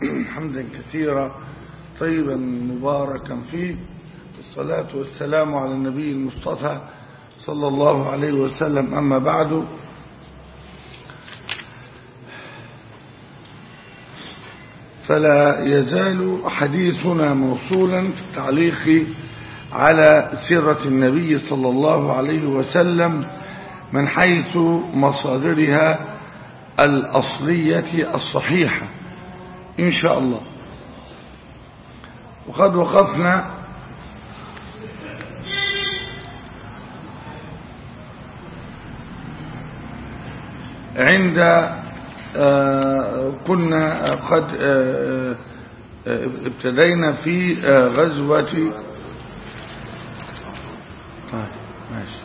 حمدا كثيرا طيبا مباركا فيه الصلاة والسلام على النبي المصطفى صلى الله عليه وسلم أما بعد فلا يزال حديثنا موصولا في التعليق على سيرة النبي صلى الله عليه وسلم من حيث مصادرها الأصلية الصحيحة إن شاء الله وقد وقفنا عند كنا قد ابتدينا في غزوة طيب ماشي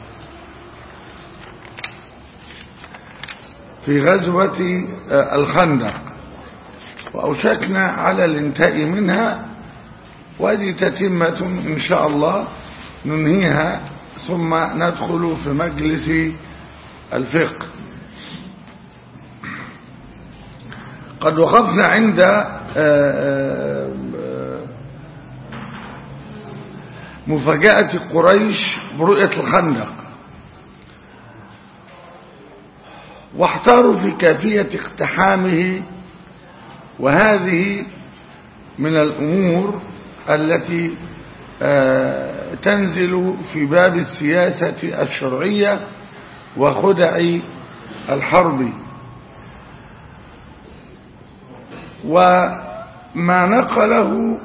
في غزوة الخندق وأوشكنا على الانتهاء منها وهذه تتمة إن شاء الله ننهيها ثم ندخل في مجلس الفقه قد وقفنا عند مفاجأة قريش برؤية الخندق واحتاروا في كيفية اقتحامه وهذه من الأمور التي تنزل في باب السياسة الشرعية وخدع الحرب وما نقله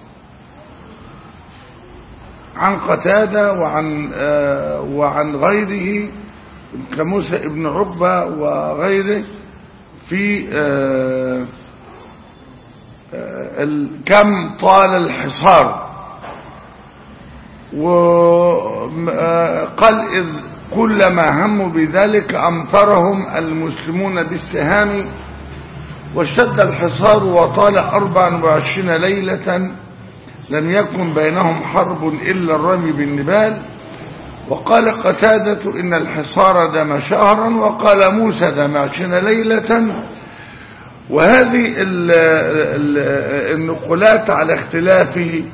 عن قتادة وعن وعن غيره كموسى ابن عقبة وغيره في كم طال الحصار وقال إذ كلما هموا بذلك أمطرهم المسلمون بالسهام واشتد الحصار وطال أربعا وعشرين ليلة لم يكن بينهم حرب إلا الرمي بالنبال وقال قتادة إن الحصار دام شهرا وقال موسى دام عشرين ليلة وهذه النقلات على اختلاف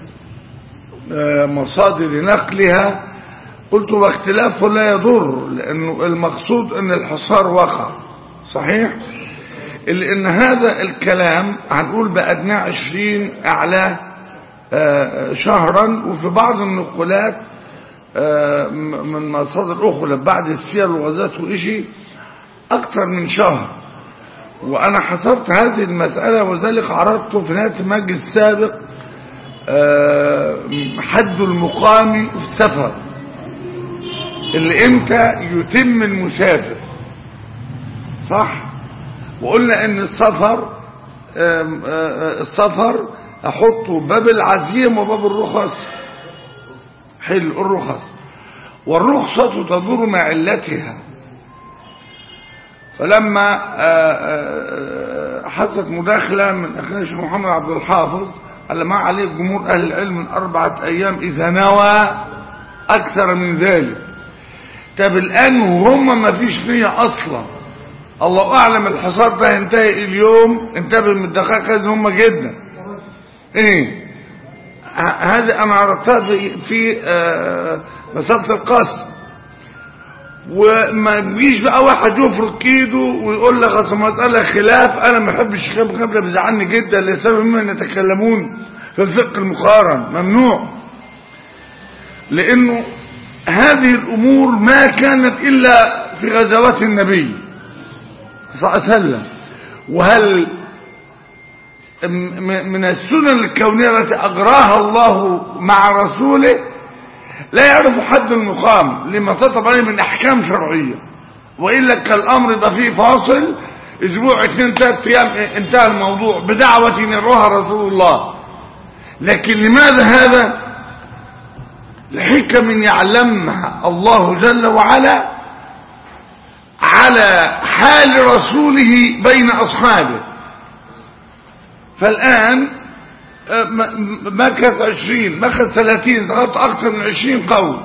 مصادر نقلها قلت واختلاف لا يضر لأنه المقصود أن الحصار وقع صحيح لأن هذا الكلام هنقول بأدنى عشرين أعلاه شهرا وفي بعض النقلات من مصادر أخرى بعد السير والغازات وإشي أكثر من شهر وأنا حسبت هذه المسألة وذلك عرضت في نهاية المجلس السابق حد المقام في السفر اللي امتى يتم المسافر صح وقلنا ان السفر السفر احطه باب العزيم وباب الرخص حلو الرخص والرخصة تدور مع علتها فلما حصلت مداخلة من أخينا الشيخ محمد عبد الحافظ قال ما عليه جمهور أهل العلم من أربعة أيام إذا نوى أكثر من ذلك طب الآن وهم ما فيش نية أصلا الله أعلم الحصار ده ينتهي اليوم انتبه من الدقائق هذه هم جدا ايه هذا انا عرفتها في مسافة القصر وما يجيش بقى واحد يفرض كيده ويقول لك اصل مسألة خلاف انا ما بحبش الخلاف الخلاف ده بيزعلني جدا لسبب مما يتكلمون في الفقه المقارن ممنوع لانه هذه الامور ما كانت الا في غزوات النبي صلى الله عليه وسلم وهل من السنن الكونية التي أجراها الله مع رسوله لا يعرف حد المقام لما تطب عليه من أحكام شرعية وإلا كالأمر ده فيه فاصل أسبوع اثنين ثلاث أيام انتهى الموضوع بدعوة يروها رسول الله لكن لماذا هذا لحكم يعلمها الله جل وعلا على حال رسوله بين أصحابه فالآن مكث عشرين مكث ثلاثين ضغط أكثر من عشرين قول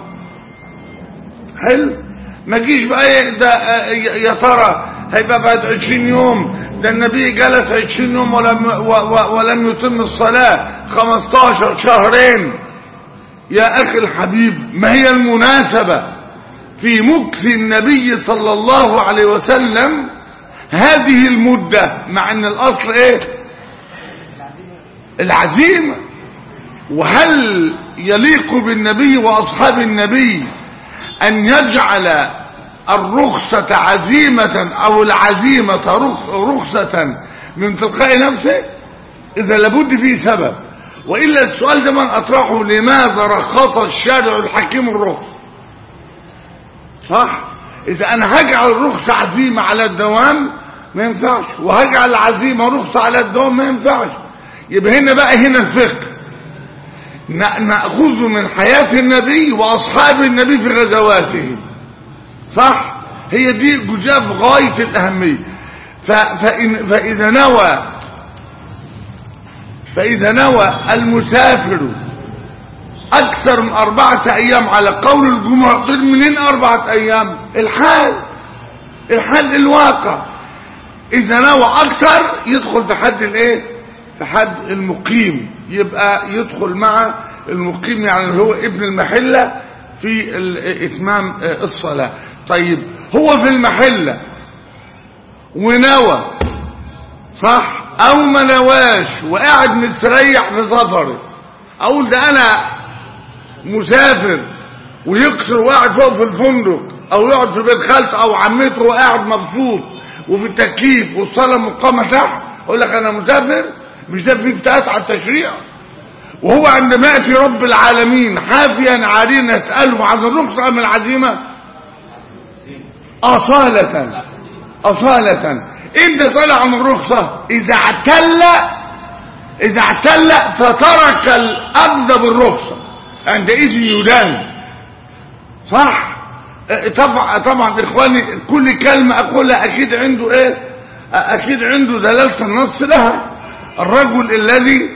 حلو ما جيش بقى ده يا ترى هيبقى بعد عشرين يوم ده النبي جلس عشرين يوم ولم, و و ولم يتم الصلاة خمستاشر شهرين يا أخي الحبيب ما هي المناسبة في مكث النبي صلى الله عليه وسلم هذه المدة مع ان الاصل ايه العزيمة وهل يليق بالنبي واصحاب النبي ان يجعل الرخصة عزيمة او العزيمة رخ رخصة من تلقاء نفسه اذا لابد فيه سبب وإلا السؤال ده من اطرحه لماذا رخص الشارع الحكيم الرخص صح اذا انا هجعل الرخصة عزيمة على الدوام ما ينفعش وهجعل العزيمة رخصة على الدوام ما ينفعش يبقى هنا بقى هنا الفقه نأخذ من حياة النبي وأصحاب النبي في غزواته صح هي دي جزاء في غاية الأهمية فإن فإذا نوى فإذا نوى المسافر أكثر من أربعة أيام على قول الجمهور طيب منين أربعة أيام الحال الحال الواقع إذا نوى أكثر يدخل في حد الإيه في حد المقيم يبقى يدخل مع المقيم يعني اللي هو ابن المحلة في إتمام الصلاة طيب هو في المحلة ونوى صح أو ما نواش وقاعد مستريح في سفره أقول ده أنا مسافر ويكسر وقاعد فوق في الفندق او يقعد في بيت خالته او عمته وقاعد مبسوط وفي التكييف والصلاه مقامه تحت اقول لك انا مسافر مش ده في افتات على التشريع وهو عندما ياتي رب العالمين حافيا عاريا يساله عن الرخصه ام العزيمه اصاله اصاله انت طالع عن الرخصه اذا اعتل اذا اعتل فترك الابد بالرخصه عندئذ يدان صح طبعا طبعا اخواني كل كلمة اقولها اكيد عنده ايه اكيد عنده دلالة النص لها الرجل الذي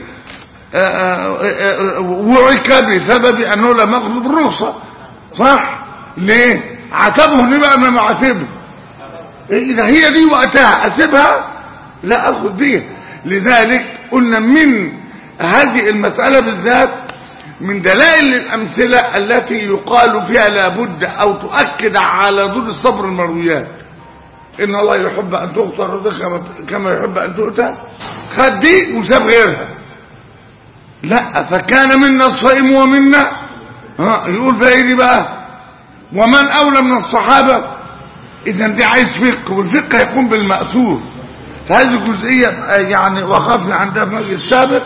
وعك بسبب انه لم ياخذ بالرخصة صح ليه عاتبه ليه بقى ما معاتبه اذا هي دي وقتها اسيبها لا اخذ بيها لذلك قلنا من هذه المسألة بالذات من دلائل الأمثلة التي يقال فيها لابد أو تؤكد على دون الصبر المرويات إن الله يحب أن تغفر كما يحب أن تؤتى خد دي وساب غيرها لا فكان منا الصائم ومنا ها يقول بقى دي بقى ومن أولى من الصحابة إذا دي عايز فقه والفقه يكون بالمأثور فهذه الجزئية يعني وقفنا عندها في المجلس السابق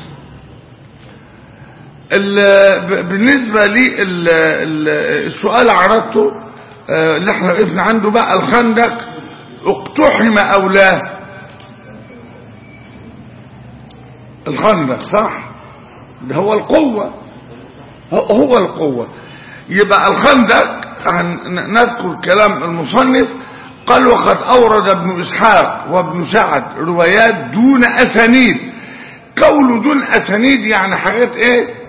بالنسبة لي السؤال عرضته اللي احنا وقفنا عنده بقى الخندق اقتحم او لا الخندق صح ده هو القوة هو القوة يبقى الخندق نذكر كلام المصنف قال وقد اورد ابن اسحاق وابن سعد روايات دون اسانيد قول دون اسانيد يعني حاجات ايه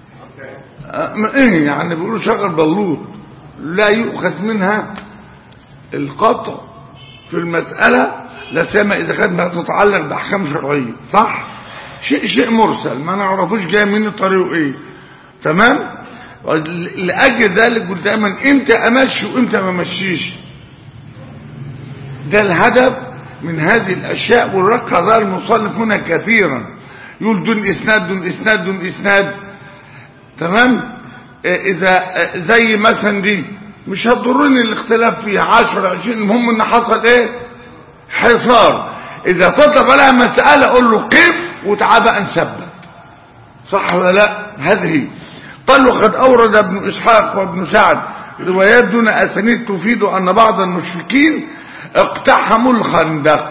ايه يعني بيقولوا شغل بلوط لا يؤخذ منها القطع في المسألة لا سيما اذا كانت تتعلق باحكام شرعية صح شيء شيء مرسل ما نعرفوش جاي من الطريق ايه تمام لاجل ذلك قلت دايما امتى امشي وامتى ما امشيش ده الهدف من هذه الاشياء والرقة ذا المصنف هنا كثيرا يقول دون اسناد دون اسناد دون اسناد تمام اذا زي مثلا دي مش هتضرني الاختلاف فيها 10 20 المهم ان حصل ايه حصار اذا تطلب لها مسألة اقول له قف وتعال بقى نثبت صح ولا لا هذه قال وقد اورد ابن اسحاق وابن سعد روايات دون اسانيد تفيد ان بعض المشركين اقتحموا الخندق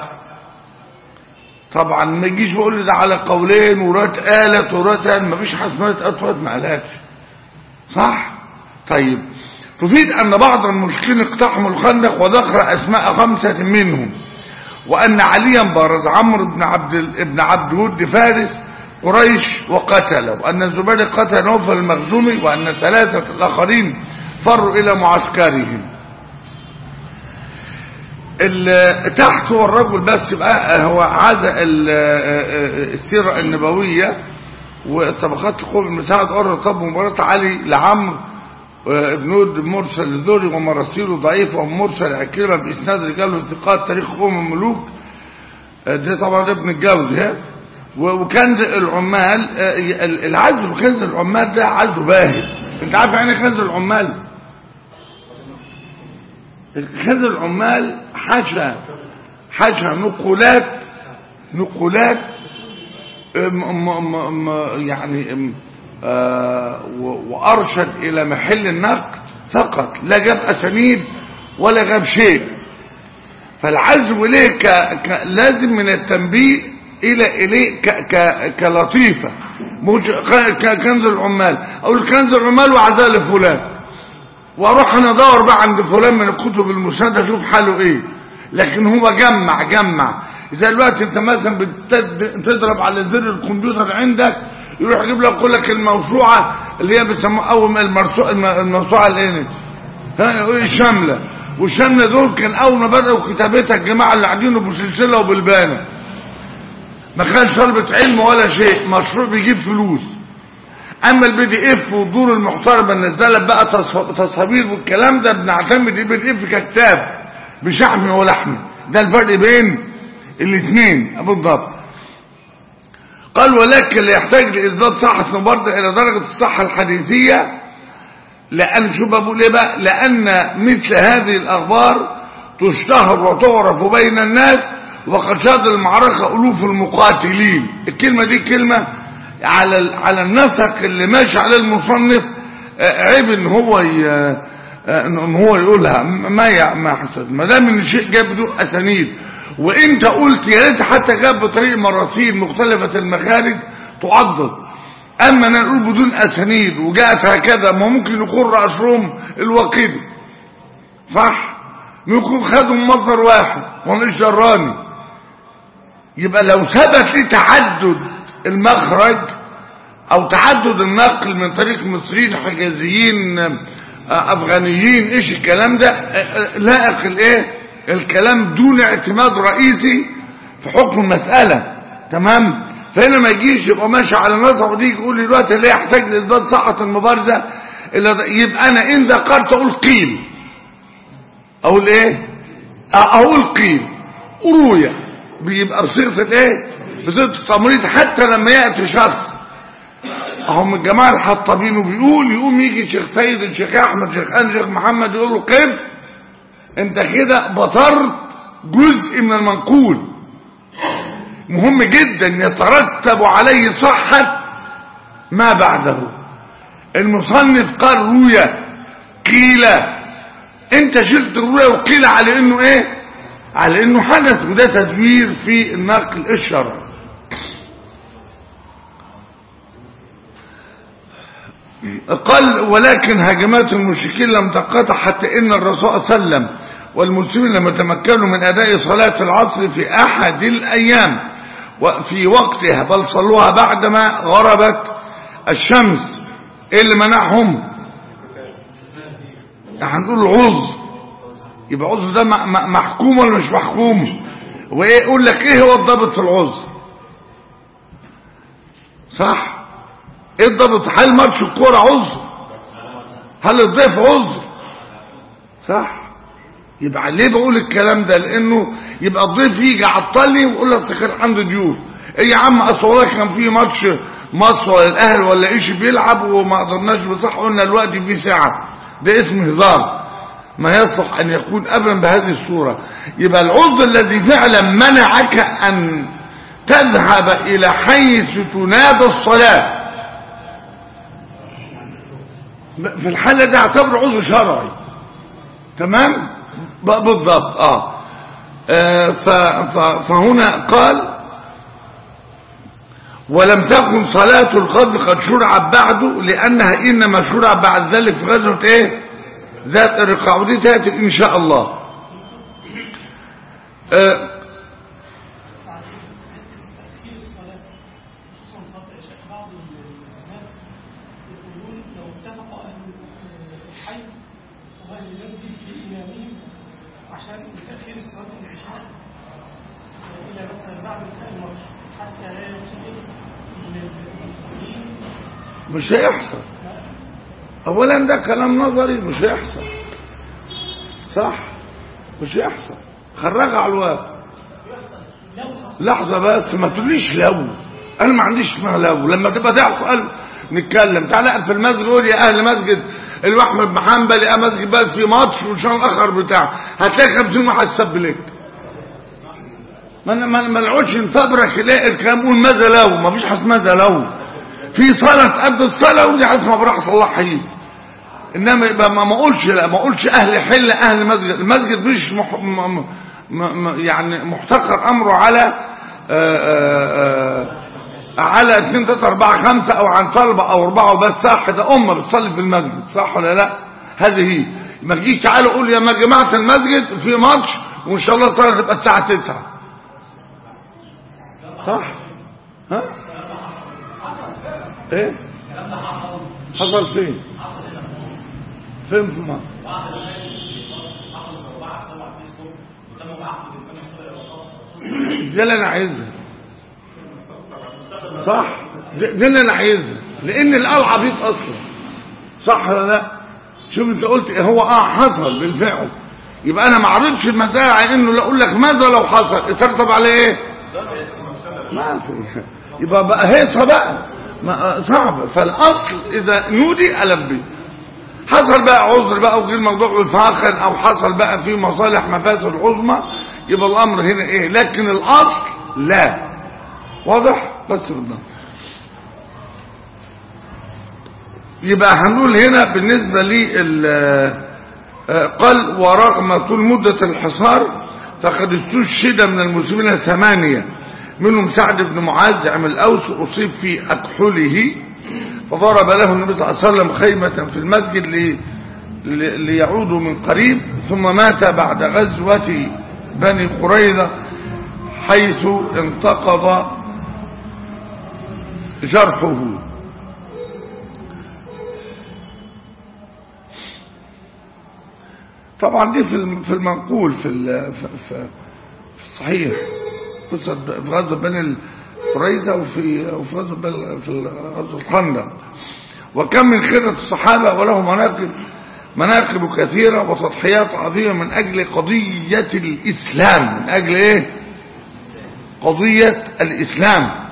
طبعا ما يجيش بقول لي ده على قولين ورات قالت ورات قال ما فيش حسنات اطفت ما قالتش صح طيب تفيد ان بعض المشركين اقتحموا الخندق وذكر اسماء خمسة منهم وان عليا بارز عمرو بن عبد ابن عبد ود فارس قريش وقتله وان الزبير قتل نوفل المخزومي وان ثلاثة الاخرين فروا الى معسكرهم ال- تحت هو الرجل بس بقى هو عزا ال- السيرة النبوية وطبقات القوم المساعد قرر طب مباراة علي لعمرو ابن ود مرسل الذري ومراسيله ضعيفة ومرسل عكرمة بإسناد رجال وثقات تاريخ أم الملوك ده طبعا ابن الجوزي ها و- وكنز العمال آه، ال- العزل وكنز العمال ده عزل باهت انت عارف يعني إيه كنز العمال كنز العمال حاشا حاشا نقولات نقولات م- م- م- م- يعني م- آه، و- وارشد الى محل النقد فقط لا جاب اسانيد ولا جاب شيء فالعزو إليه ك... ك... لازم من التنبيه إلى إليه ك... ك... كلطيفة مج... ك... كنز العمال أقول كنز العمال وعزاء لفلان وأروح أنا أدور بقى عند فلان من الكتب المسندة أشوف حاله إيه لكن هو جمع جمع زي الوقت انت مثلا بتد... تضرب على زر الكمبيوتر عندك يروح يجيب لك يقول لك الموسوعه اللي هي بيسموها او المرسو... الم- الموسوعه الايه ها الشامله والشامله دول كان اول ما بداوا كتابتها الجماعه اللي قاعدين ابو سلسله وبلبانه ما كانش طلبة علم ولا شيء مشروع بيجيب فلوس اما البي دي اف والدور المحترمه نزلت بقى تص- تصامير والكلام ده بنعتمد البي دي اف ككتاب بشحم ولحم ده الفرق بين الاثنين بالضبط قال ولكن لا يحتاج لاثبات صحه برضه الى درجه الصحه الحديثيه لأن شو بقول إيه بقى لأن مثل هذه الأخبار تشتهر وتعرف بين الناس وقد شهد المعركة ألوف المقاتلين الكلمة دي كلمة على ال- على النسق اللي ماشي عليه المصنف آه، عيب ان هو ي- آه، ان هو يقولها ما ي- ما حصل ما دام ان الشيء جاب بدون اسانيد وانت قلت يا ريت حتى جاب بطريق مراسيل مختلفة المخارج تعضد اما انا نقول بدون اسانيد وجاءت هكذا ما ممكن يكون رأسهم الوقيد صح ممكن خدوا من مصدر واحد وانا دراني يبقى لو ثبت لي تعدد المخرج او تعدد النقل من طريق مصريين حجازيين آه، افغانيين ايش الكلام ده آه، آه، لائق الايه الكلام دون اعتماد رئيسي في حكم المسألة تمام فهنا ما يجيش يبقى ماشي على نظر ودي يقول لي دلوقتي لا يحتاج لاثبات صحة المبارزة الا ده- يبقى انا ان ذكرت اقول قيل اقول ايه آه، اقول قيل روية بيبقى بصيغة الايه بصيغة التمريض حتى لما يأتي شخص هم الجماعة الحطابين وبيقول يقوم يجي شيخ سيد الشيخ احمد شيخ ان شيخ محمد يقول له قف انت كده بطرت جزء من المنقول مهم جدا يترتب عليه صحة ما بعده المصنف قال روية قيل انت شلت الروية وقيل على انه ايه على انه حدث وده تدوير في النقل الشرعي قال ولكن هجمات المشركين لم تنقطع حتى ان الرسول صلى الله عليه وسلم والمسلمين لم يتمكنوا من اداء صلاة العصر في احد الايام وفي وقتها بل صلوها بعدما غربت الشمس ايه اللي منعهم هنقول عذر يبقى عذر ده م- م- محكوم ولا مش محكوم وايه يقول لك ايه هو الضابط في العذر صح ايه الضابط هل ماتش الكوره عذر هل الضيف عذر صح يبقى ليه بقول الكلام ده لانه يبقى الضيف يجي عطلني ويقول لك كان عنده ضيوف ايه يا عم اصل والله كان في ماتش مصر ولا الاهلي ولا ايش بيلعب وما قدرناش بصح قلنا الوقت فيه ساعه ده اسمه هزار ما يصلح ان يكون ابدا بهذه الصوره يبقى العذر الذي فعلا منعك ان تذهب الى حيث تنادى الصلاه في الحالة دي اعتبر عذر شرعي تمام ب- بالضبط اه, آه ف ف فهنا قال ولم تكن صلاة القدر قد شرعت بعده لأنها إنما شرع بعد ذلك في غزوة إيه ذات الرقاع ودي تأتي إن شاء الله آه تأخير الصلاة خصوصا صلاة العشاء بعض الناس يقولون لو اتفق أهل الحي وأهل المسجد بإمامهم عشان تأخير صلاة العشاء إلى مثلا بعد انتهاء الماتش حتى لا يتم المسؤولين مش هيحصل اولا ده كلام نظري مش هيحصل صح مش هيحصل خرجها على الواقع لحظة بس ما تقوليش لو انا ما عنديش اسمها لو لما تبقى تعقل نتكلم تعالى في المسجد قول يا اهل مسجد الواحد بن حنبل يا مسجد بس في ماتش وشان الاخر بتاع هتلاقي 50 واحد سب لك ما ما ما نقعدش نفبرك نلاقي الكلام قول ماذا لو ما فيش حاجه ماذا لو في صلاه قد الصلاه ودي حاجه ما براحه الله حقيقي انما يبقى ما ما اقولش لا ما اقولش اهل حله اهل مسجد المسجد مش مح م م م يعني محتقر امره على آآ آآ على 2 3 4 5 او عن طلبه او اربعه بس صح ده امه بتصلي في المسجد صح ولا لا هذه هي ما تجيش تعالوا قول يا جماعه المسجد في ماتش وان شاء الله الصلاه تبقى الساعه 9 صح ها ايه حصل فين فين في مصر ده اللي انا عايزها صح ده ده اللي انا عايزها لان القلعه عبيط اصلا صح ولا لا شوف انت قلت إيه هو اه حصل بالفعل يبقى انا ما اعرضش المسألة على انه لا اقول لك ماذا لو حصل اترتب عليه ايه ما في يبقى بقى هيصة بقى ما صعب فالاصل اذا نودي البي حصل بقى عذر بقى وغير موضوع الفاخر او حصل بقى في مصالح مفاسد عظمى يبقى الامر هنا ايه لكن الاصل لا واضح بس بالضبط يبقى هنقول هنا بالنسبة لي قال ورغم طول مدة الحصار فقد استشهد من المسلمين ثمانية منهم سعد بن معاذ عم الأوس أصيب في أكحله فضرب له النبي صلى الله عليه وسلم خيمة في المسجد لي ليعودوا من قريب ثم مات بعد غزوة بني قريظة حيث انتقض جرحه طبعا دي في في المنقول في في الصحيح قصة في غزوة بني قريظة وفي وفي غزوة في غزوة الخندق وكم من خيرة الصحابة وله مناقب مناقب كثيرة وتضحيات عظيمة من أجل قضية الإسلام من أجل إيه قضية الإسلام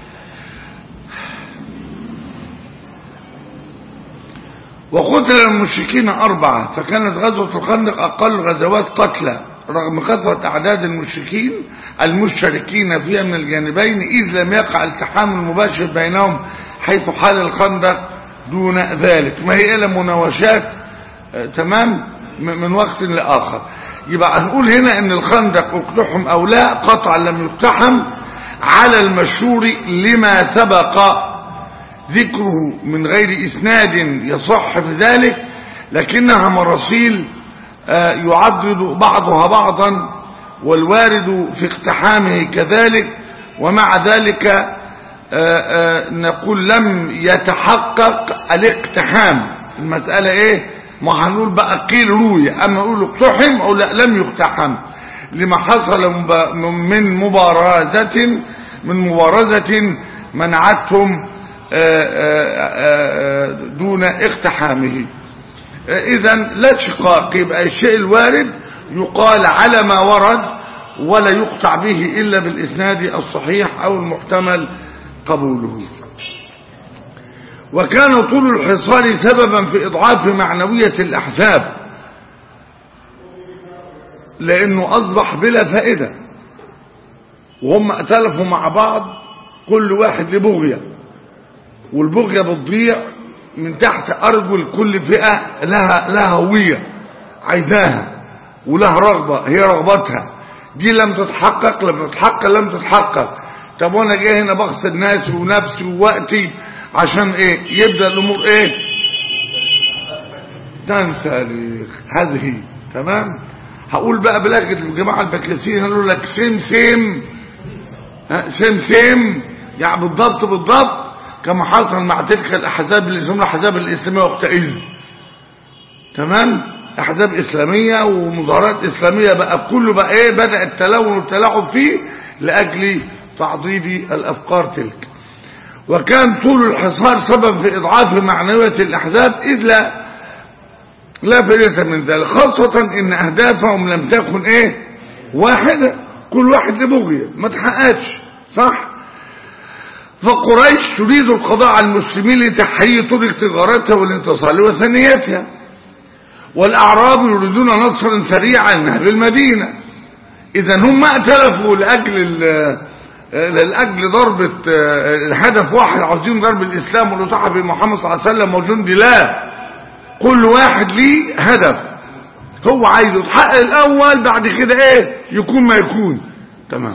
وقتل المشركين أربعة فكانت غزوة الخندق أقل غزوات قتلى رغم كثرة أعداد المشركين المشتركين فيها من الجانبين إذ لم يقع التحام المباشر بينهم حيث حال الخندق دون ذلك ما هي إلا مناوشات آه تمام من وقت لآخر يبقى هنقول هنا ان الخندق اقتحم او لا قطعا لم يقتحم على المشهور لما سبق ذكره من غير إسناد يصح في ذلك لكنها مراسيل يعضد بعضها بعضا والوارد في اقتحامه كذلك ومع ذلك نقول لم يتحقق الاقتحام المسألة ايه ما هنقول بقى قيل روي اما نقول اقتحم او لا لم يقتحم لما حصل من مبارزة من مبارزة منعتهم دون اقتحامه اذا لا شقاق يبقى الشيء الوارد يقال على ما ورد ولا يقطع به الا بالاسناد الصحيح او المحتمل قبوله وكان طول الحصار سببا في اضعاف معنوية الاحزاب لانه اصبح بلا فائدة وهم اتلفوا مع بعض كل واحد لبغيه والبغية بتضيع من تحت أرجل كل فئة لها لها هوية عايزاها ولها رغبة هي رغبتها دي لم تتحقق لم تتحقق لم تتحقق طب وانا جاي هنا بغسل ناسي ونفسي ووقتي عشان ايه يبدأ الامور ايه تنسلخ هذه تمام هقول بقى بلغة الجماعة البكلاسيين قالوا لك سم سم سم سم يعني بالضبط بالضبط كما حصل مع تلك الأحزاب اللي يسمونها الأحزاب الإسلامية وقتئذ تمام احزاب اسلامية ومظاهرات اسلامية بقى كله بقى ايه بدأ التلون والتلاعب فيه لاجل تعضيد الافكار تلك وكان طول الحصار سبب في اضعاف معنوية الاحزاب اذ لا لا فائدة من ذلك خاصة ان اهدافهم لم تكن ايه واحدة كل واحد لبغية ما تحققش صح فقريش تريد القضاء على المسلمين لتحيي طرق تجارتها والانتصال وثنيتها والأعراب يريدون نصرا سريعا نهب المدينة إذا هم ائتلفوا لأجل لأجل ضربة الهدف واحد عاوزين ضرب الإسلام والإطاعة بمحمد صلى الله عليه وسلم وجند الله كل واحد ليه هدف هو عايزه يتحقق الأول بعد كده إيه يكون ما يكون تمام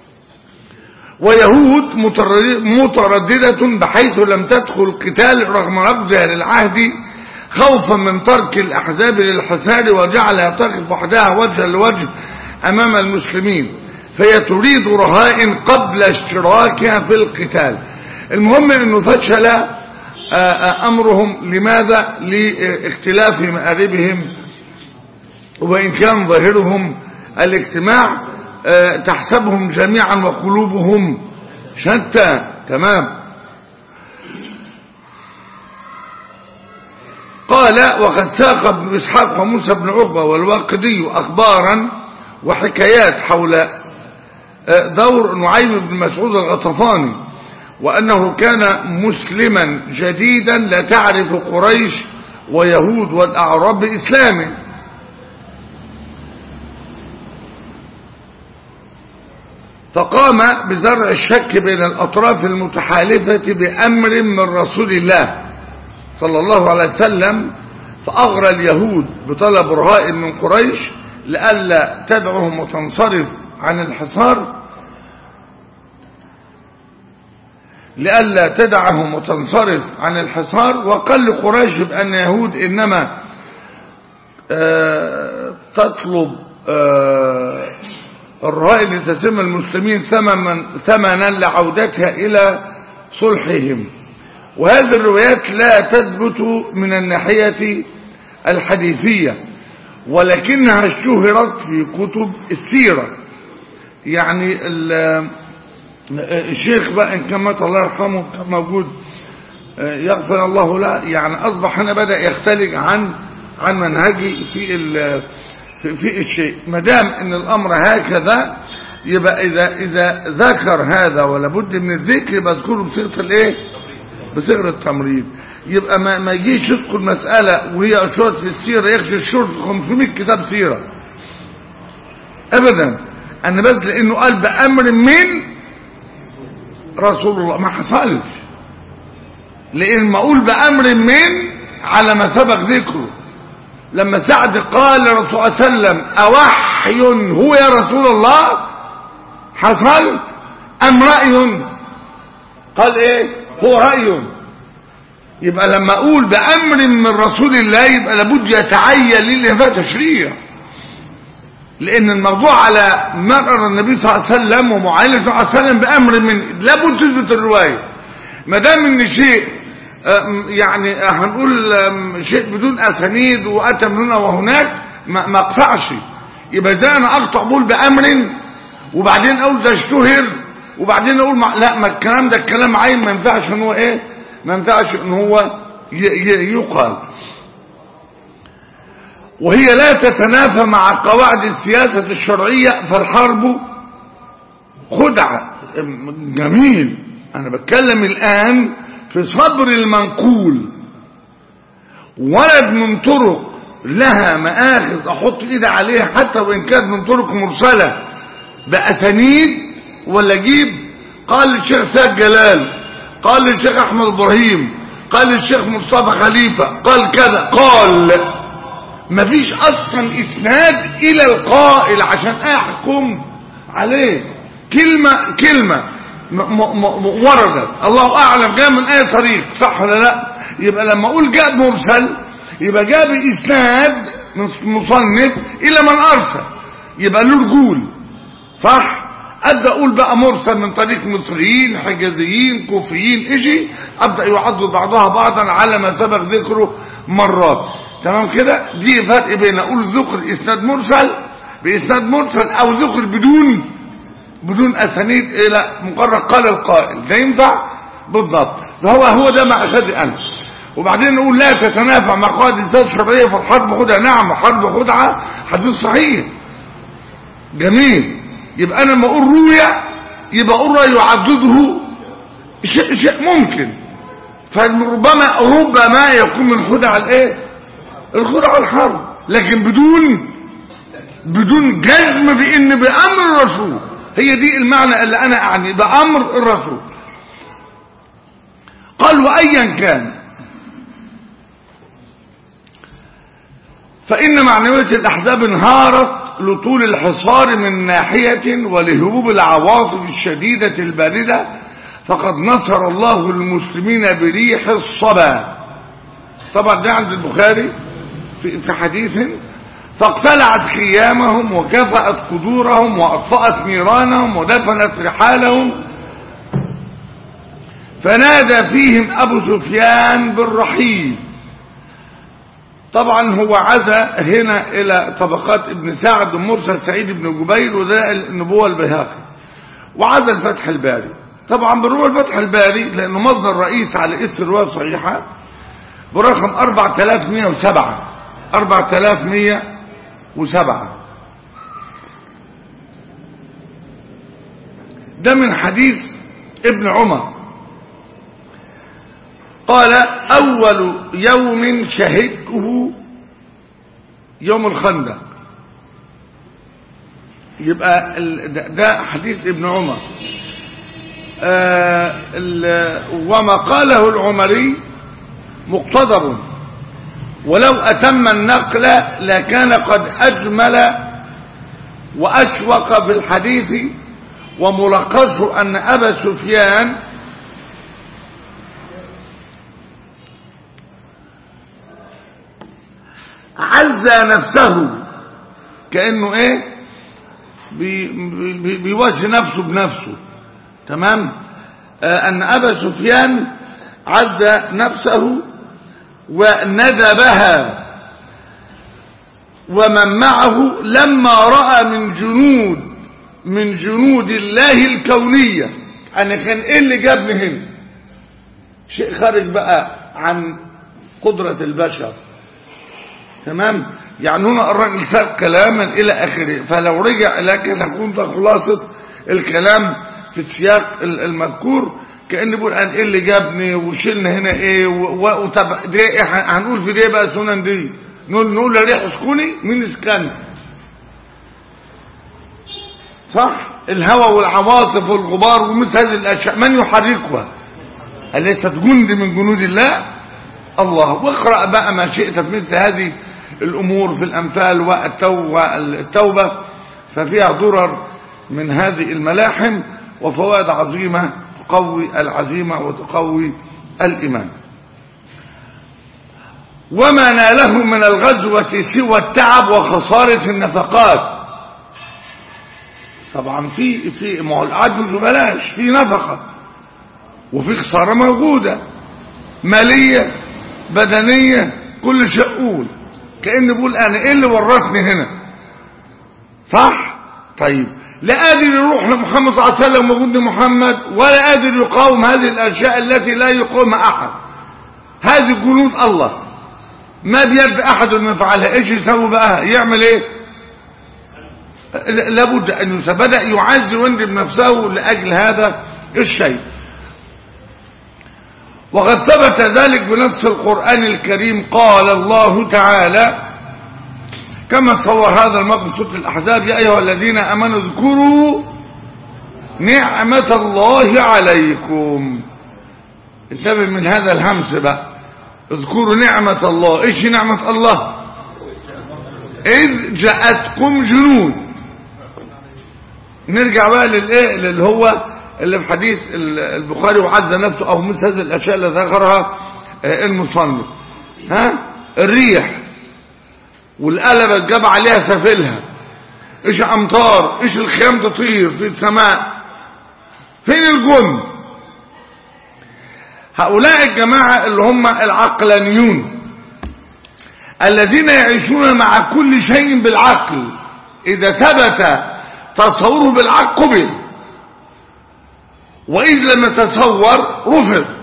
ويهود مترددة بحيث لم تدخل القتال رغم نقضها للعهد خوفا من ترك الأحزاب للحسار وجعلها تقف وحدها وجها لوجه أمام المسلمين فهي تريد رهائن قبل اشتراكها في القتال المهم أنه فشل أمرهم لماذا لاختلاف مآربهم وإن كان ظاهرهم الاجتماع تحسبهم جميعا وقلوبهم شتى تمام قال وقد ساق ابن إسحاق وموسى بن عقبة والواقدي أخبارا وحكايات حول دور نعيم بن مسعود الغطفاني وأنه كان مسلما جديدا لا تعرف قريش ويهود والأعراب بإسلامه فقام بزرع الشك بين الأطراف المتحالفة بأمر من رسول الله صلى الله عليه وسلم فأغرى اليهود بطلب رهائن من قريش لئلا تدعهم وتنصرف عن الحصار لئلا تدعهم وتنصرف عن الحصار وقال لقريش بأن يهود إنما آه تطلب آه الرهائن لتسمى المسلمين ثمنا, ثمنا لعودتها إلى صلحهم وهذه الروايات لا تثبت من الناحية الحديثية ولكنها اشتهرت في كتب السيرة يعني الشيخ بقى إن كان مات الله يرحمه كان موجود يغفر الله له يعني أصبح هنا بدأ يختلج عن عن منهجي في في, في الشيء ما دام ان الامر هكذا يبقى اذا اذا ذكر هذا ولا بد من الذكر يبقى اذكره بصيغه الايه بصيغه التمريض يبقى ما, ما يجيش يذكر مساله وهي اشهرت في السيره يخشى الشهر في 500 كتاب سيره ابدا انا بس لانه قال بامر من رسول الله ما حصلش لان ما اقول بامر من على ما سبق ذكره لما سعد قال للرسول صلى الله عليه وسلم أوحي هو يا رسول الله حصل أم رأي قال ايه هو رأي يبقى لما أقول بأمر من رسول الله يبقى لابد يتعين لي اللي فيها تشريع لأن الموضوع على مقر النبي صلى الله عليه وسلم ومعاينة صلى الله عليه وسلم بأمر من لابد تثبت الرواية ما دام ان شيء يعني هنقول شيء بدون اسانيد واتى من هنا وهناك ما, ما اقطعش يبقى زي انا اقطع بقول بامر وبعدين اقول ده اشتهر وبعدين اقول ما لا ما الكلام ده الكلام عين ما ينفعش ان هو ايه ما ينفعش ان هو يقال وهي لا تتنافى مع قواعد السياسة الشرعية فالحرب خدعة جميل انا بتكلم الان في صبر المنقول ولد من طرق لها مآخذ احط ايدي عليها حتى وان كانت من طرق مرسلة بأسانيد ولا اجيب قال للشيخ سيد جلال قال للشيخ احمد ابراهيم قال للشيخ مصطفى خليفة قال كذا قال مفيش اصلا اسناد الى القائل عشان احكم عليه كلمة كلمة وردت الله اعلم جاء من اي طريق صح ولا لا يبقى لما اقول جاب مرسل يبقى جاب اسناد مصنف الى من ارسل يبقى له رجول صح ابدا اقول بقى مرسل من طريق مصريين حجازيين كوفيين اجي ابدا يعض بعضها بعضا على ما سبق ذكره مرات تمام كده دي فرق بين اقول ذكر اسناد مرسل باسناد مرسل او ذكر بدون بدون اسانيد الى مقرر قال القائل ده ينفع بالضبط فهو هو ده مقصدي انا وبعدين نقول لا تتنافع مع قواعد الذات الشرعيه في الحرب خدعه نعم حرب خدعه حديث صحيح جميل يبقى انا لما اقول روي يبقى اقول رأي يعضده شيء شيء ممكن فربما ربما يكون من خدع الايه الخدع الحرب لكن بدون بدون جزم بان بامر الرسول هي دي المعنى اللي انا اعني بامر الرسول قال وايا كان فان معنويه الاحزاب انهارت لطول الحصار من ناحيه ولهبوب العواصف الشديده البارده فقد نصر الله المسلمين بريح الصبا طبعا ده عند البخاري في, في حديث فاقتلعت خيامهم وكفأت قدورهم وأطفأت نيرانهم ودفنت رحالهم فنادى فيهم أبو سفيان بالرحيل طبعا هو عزى هنا إلى طبقات ابن سعد ومرسل سعيد بن جبير وده النبوة البيهقي وعزى الفتح الباري طبعا بنروح الفتح الباري لأنه مصدر رئيس على اسم الرواية الصحيحة برقم 4107 4107 ده من حديث ابن عمر قال أول يوم شهدته يوم الخندق يبقى ده حديث ابن عمر آه وما قاله العمري مقتضب ولو أتم النقل لكان قد أجمل وأشوق في الحديث وملخصه أن أبا سفيان عزى نفسه كأنه ايه بي بي بيوجه نفسه بنفسه تمام آه أن أبا سفيان عز نفسه وندبها ومن معه لما رأى من جنود من جنود الله الكونية أنا كان إيه اللي جابني هنا شيء خارج بقى عن قدرة البشر تمام يعني هنا الراجل ساب كلاما إلى آخره فلو رجع لكن هكون ده خلاصة الكلام في السياق المذكور كأن بيقول عن ايه اللي جابني وشلنا هنا ايه وطب دي إيه هنقول في دي بقى سنن دي نقول نقول ريح اسكني مين اسكن صح الهوى والعواصف والغبار ومثل هذه الاشياء من يحركها أليست جند من جنود الله الله واقرأ بقى ما شئت في مثل هذه الأمور في الأمثال والتوبة ففيها ضرر من هذه الملاحم وفوائد عظيمة تقوي العزيمة وتقوي الإيمان وما ناله من الغزوة سوى التعب وخسارة النفقات طبعا في في ما هو العدل مش بلاش في نفقة وفي خسارة موجودة مالية بدنية كل شؤون كأن بقول أنا إيه اللي ورطني هنا صح طيب لا قادر يروح لمحمد صلى الله عليه وسلم وجود محمد ولا قادر يقاوم هذه الأشياء التي لا يقاومها أحد هذه جنود الله ما بيد أحد من يفعلها إيش يسوي بقى يعمل إيه لابد أن بدأ يعز ويندب نفسه لأجل هذا الشيء وقد ثبت ذلك بنص القرآن الكريم قال الله تعالى كما صور هذا المقصد سورة الأحزاب يا أيها الذين أمنوا اذكروا نعمة الله عليكم انتبه من هذا الهمس بقى اذكروا نعمة الله ايش نعمة الله إذ جاءتكم جنود نرجع بقى للايه اللي هو اللي في حديث البخاري وعز نفسه او مثل هذه الاشياء اللي ذكرها المصنف ها الريح والقلبة جاب عليها سفلها ايش امطار ايش الخيام تطير في السماء فين الجند هؤلاء الجماعة اللي هم العقلانيون الذين يعيشون مع كل شيء بالعقل إذا ثبت تصوره بالعقل قبل وإذ لم يتصور رفض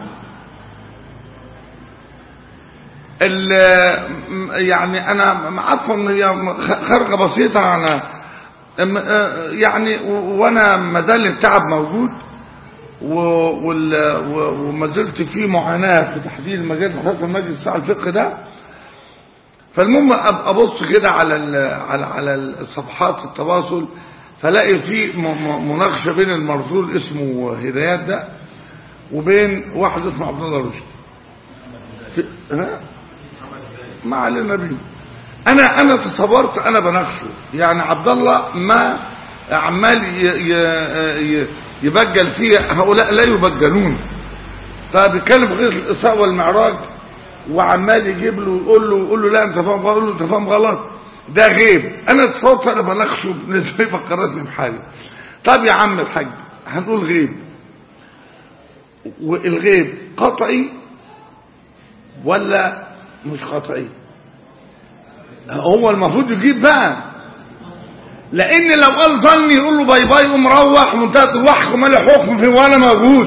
ال- يعني أنا عفوا هي خرقة بسيطة أنا يعني وأنا ما زال التعب موجود و- وال- و- وما زلت في معاناة في تحديد المجال خاصة المجلس بتاع الفقه ده فالمهم أب- ابص كده على ال- على على الصفحات التواصل فلاقي في م- م- مناقشه بين المرسول اسمه هدايات ده وبين واحد اسمه عبد الله رشدي في- ها؟ ما علينا بيه انا انا تصورت انا بناقشه يعني عبد الله ما عمال ي- ي- ي- يبجل فيه هؤلاء لا يبجلون فبيتكلم غير الاسراء والمعراج وعمال يجيب له يقول له يقول له لا انت فاهم غلط يقول له انت فاهم غلط ده غيب انا تصورت انا بناقشه بالنسبه لي فكرتني بحاجه طب يا عم الحاج هنقول غيب والغيب قطعي ولا مش قطعي هو المفروض يجيب بقى لان لو قال ظني يقول له باي باي ومروح منتهى واحكم على حكم في وانا موجود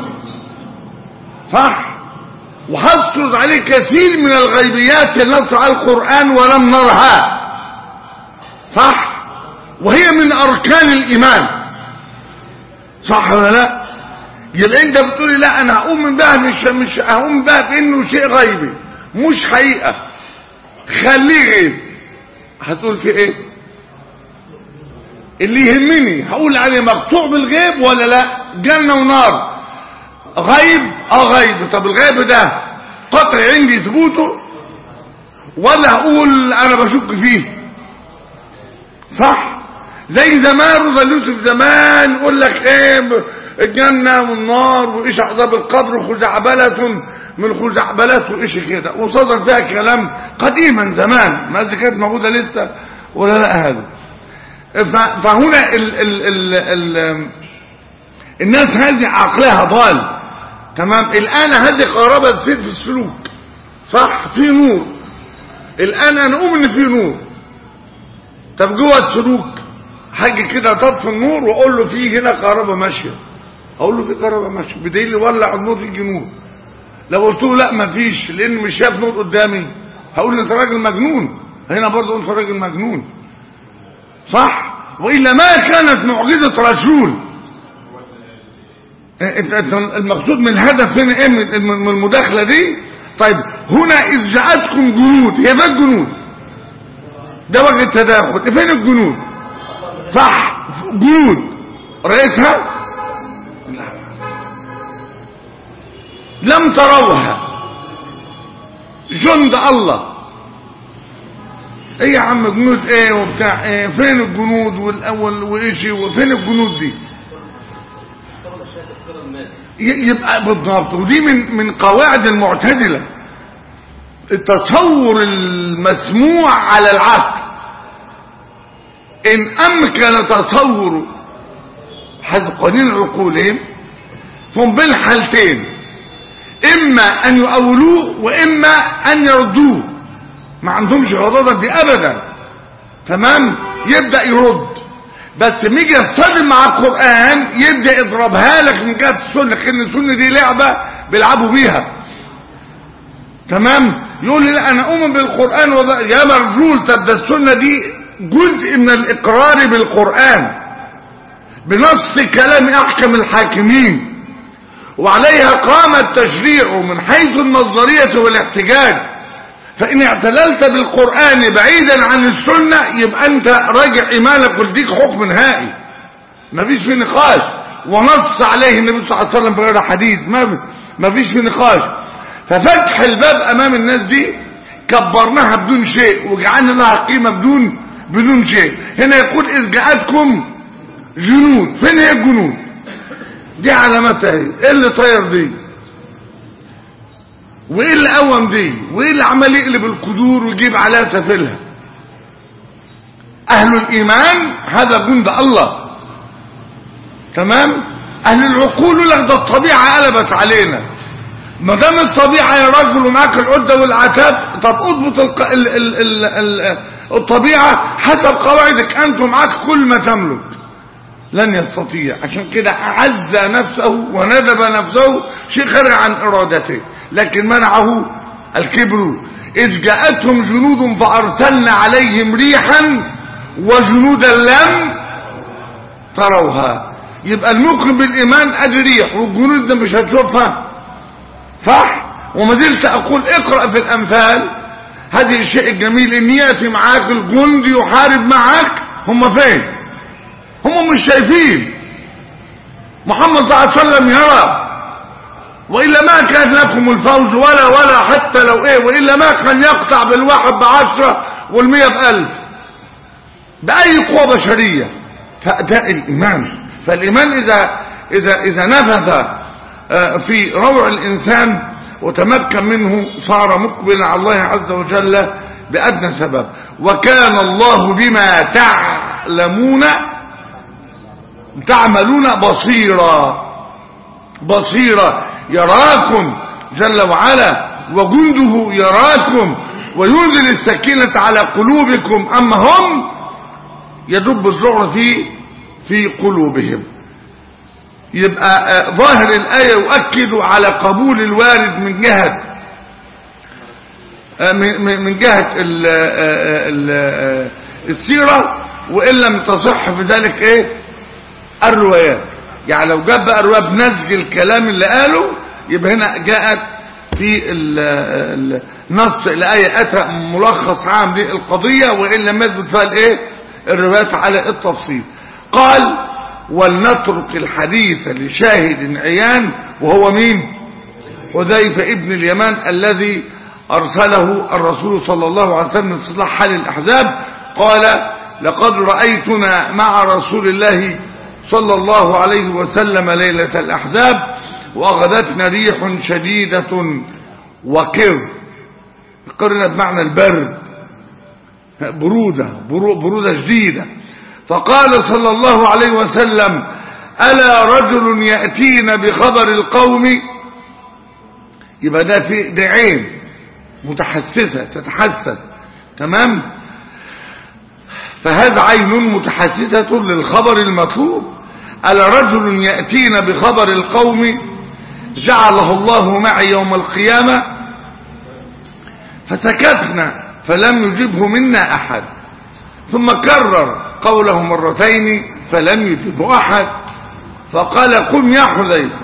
صح وهسرد عليه كثير من الغيبيات التي على القرآن ولم نرها صح وهي من أركان الإيمان صح ولا لا يبقى انت بتقولي لا انا هقوم بها مش مش هقوم بها بانه شيء غيبي مش حقيقة خليه غيب هتقول في ايه اللي يهمني هقول عليه مقطوع بالغيب ولا لا جنة ونار غيب اه غيب طب الغيب ده قطع عندي ثبوته ولا هقول انا بشك فيه صح زي زمان رضا يوسف زمان يقول لك ايه الجنة والنار وايش عذاب القبر خزعبلة من خزعبلات وايش كده وصدر فيها كلام قديما زمان ما اذا كانت موجودة لسه ولا لا هذا ف- فهنا ال ال ال ال الناس هذه عقلها ضال تمام الآن هذه قرابة تصير في السلوك صح في نور الآن أنا أؤمن إن في نور طب جوه السلوك حاجة كده تطفي النور وأقول له في هنا كهرباء ماشية أقول له في كهرباء ماشية بدليل ولع النور يجي نور لو قلت له لا مفيش لأن مش شايف نور قدامي هقول له أنت راجل مجنون هنا برضه أنت راجل مجنون صح وإلا ما كانت معجزة رسول انت انت المقصود من الهدف هنا ايه من من المداخله دي طيب هنا اذ جاءتكم جنود هي فين الجنود ده وجه التداخل فين الجنود صح جنود رئيسها لا. لم تروها جند الله ايه يا عم جنود ايه وبتاع ايه فين الجنود والاول وايشي وفين الجنود دي ي- يبقى بالضبط ودي من من قواعد المعتدله التصور المسموع على العقل ان امكن تصور حسب قوانين عقولهم فهم بين حالتين اما ان يؤولوه واما ان يردوه ما عندهمش غضاضه دي ابدا تمام يبدا يرد بس لما يجي يصطدم مع القرآن يبدأ يضربها لك من جهة السنة لأن السنة دي لعبة بيلعبوا بيها تمام يقول لي لا أنا أؤمن بالقرآن وضع يا مرجول طب ده السنة دي جزء من الإقرار بالقرآن بنص كلام أحكم الحاكمين وعليها قام التشريع من حيث المصدرية والاحتجاج فإن اعتللت بالقرآن بعيدا عن السنة يبقى أنت راجع إيمانك ولديك حكم نهائي مفيش في نقاش ونص عليه النبي صلى الله عليه وسلم بغير حديث ما مفيش في نقاش ففتح الباب أمام الناس دي كبرناها بدون شيء وجعلنا لها قيمة بدون بدون شيء هنا يقول إذ جاءتكم جنود فين هي الجنود دي علاماتها ايه إيه اللي طير دي وايه اللي قوم دي وايه اللي عمال يقلب القدور ويجيب عليها سفلها اهل الايمان هذا جند الله تمام اهل العقول لك ده الطبيعه قلبت علينا ما دام الطبيعة يا رجل ومعاك العدة والعتاب طب اضبط الق... ال... ال... ال... ال... الطبيعة حسب قواعدك انت ومعاك كل ما تملك لن يستطيع عشان كده أعز نفسه وندب نفسه شيء خارج عن إرادته لكن منعه الكبر إذ جاءتهم جنود فأرسلنا عليهم ريحا وجنودا لم تروها يبقى المؤمن بالإيمان أدي ريح والجنود ده مش هتشوفها صح وما زلت أقول اقرأ في الأمثال هذه الشيء الجميل إن يأتي معاك الجندي يحارب معاك هم فين هم مش شايفين محمد صلى الله عليه وسلم يرى وإلا ما كان لكم الفوز ولا ولا حتى لو ايه وإلا ما كان يقطع بالواحد بعشرة والمية بألف بأي قوة بشرية فأداء الإيمان فالإيمان إذا إذا إذا نفذ في روع الإنسان وتمكن منه صار مقبلا على الله عز وجل بأدنى سبب وكان الله بما تعلمون تعملون بصيرا بصيرا يراكم جل وعلا وجنده يراكم وينزل السكينة على قلوبكم أما هم يدب الذعر في في قلوبهم يبقى ظاهر الآية يؤكد على قبول الوارد من جهة من جهة ال ال السيرة وإن لم تصح في ذلك ايه الروايات يعني لو جاب بقى رواية بنسج الكلام اللي قاله يبقى هنا جاءت في النص الآية أتى ملخص عام للقضية وإن لم يثبت فيها الايه الروايات على التفصيل قال ولنترك الحديث لشاهد عيان وهو مين حذيفة ابن اليمان الذي أرسله الرسول صلى الله عليه وسلم من صلاح حال الأحزاب قال لقد رأيتنا مع رسول الله صلى الله عليه وسلم ليلة الأحزاب وأغذتنا ريح شديدة وكر قرنا بمعنى البرد برودة برودة شديدة فقال صلى الله عليه وسلم ألا رجل يأتينا بخبر القوم يبقى ده في ده عين متحسسة تتحسس تمام فهذا عين متحسسة للخبر المطلوب ألا رجل يأتينا بخبر القوم جعله الله معي يوم القيامة فسكتنا فلم يجبه منا أحد ثم كرر قوله مرتين فلم يجبه أحد فقال قم يا حذيفة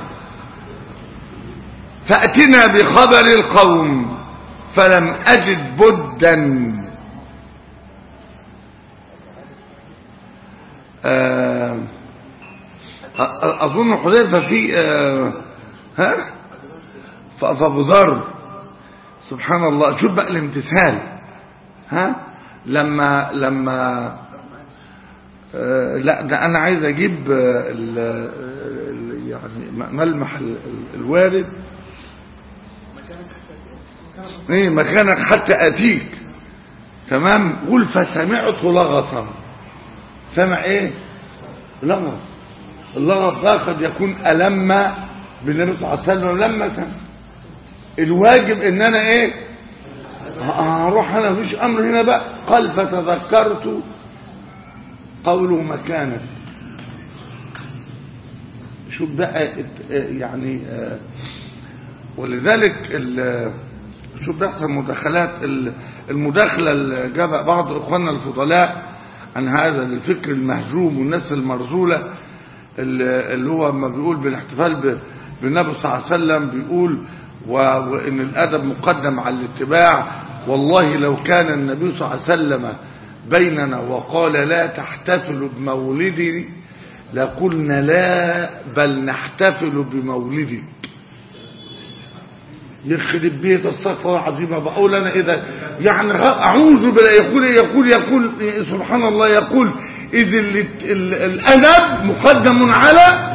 فأتنا بخبر القوم فلم أجد بدا أظن حذيفة في ها فأبو ذر سبحان الله شوف بقى الامتثال ها لما لما آه لا ده انا عايز اجيب ال ال يعني ملمح ال الوارد ايه مكانك حتى اتيك تمام قول فسمعت لغطا سمع ايه لغط اللغط ده قد يكون ألم بالنبي صلى الله عليه وسلم لما الواجب ان انا ايه هروح انا مفيش امر هنا بقى قال فتذكرت قوله مكانك شوف بقى يعني ولذلك شوف بيحصل مداخلات المداخلة اللي جاب بعض اخواننا الفضلاء عن هذا الفكر المهجوم والناس المرزولة اللي هو ما بيقول بالاحتفال بالنبي صلى الله عليه وسلم بيقول وإن الأدب مقدم على الاتباع والله لو كان النبي صلى الله عليه وسلم بيننا وقال لا تحتفلوا بمولدي لقلنا لا بل نحتفل بمولدي يخرب بيت الصفة عظيمة بقول أنا إذا يعني أعوذ بالله يقول يقول يقول سبحان الله يقول إذ الأدب مقدم على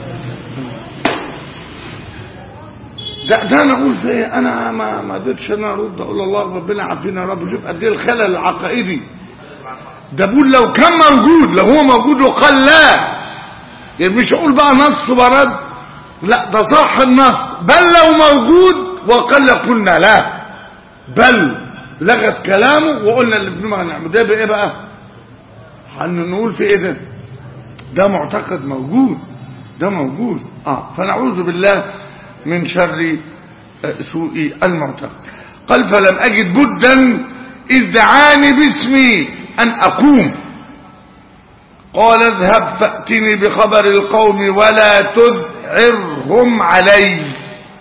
ده, ده انا اقول في انا ما ما قدرتش انا ارد اقول الله ربنا عافينا يا رب شوف قد ايه الخلل العقائدي ده بقول لو كان موجود لو هو موجود وقال لا يعني مش اقول بقى نص برد لا ده صح النص بل لو موجود وقل قلنا لا بل لغت كلامه وقلنا اللي في دماغنا نعمل ده بايه بقى هنقول في ايه ده ده معتقد موجود ده موجود اه فنعوذ بالله من شر آه، سوء المعتقد قال فلم اجد بدا اذ دعاني باسمي ان اقوم قال اذهب فاتني بخبر القوم ولا تذعرهم علي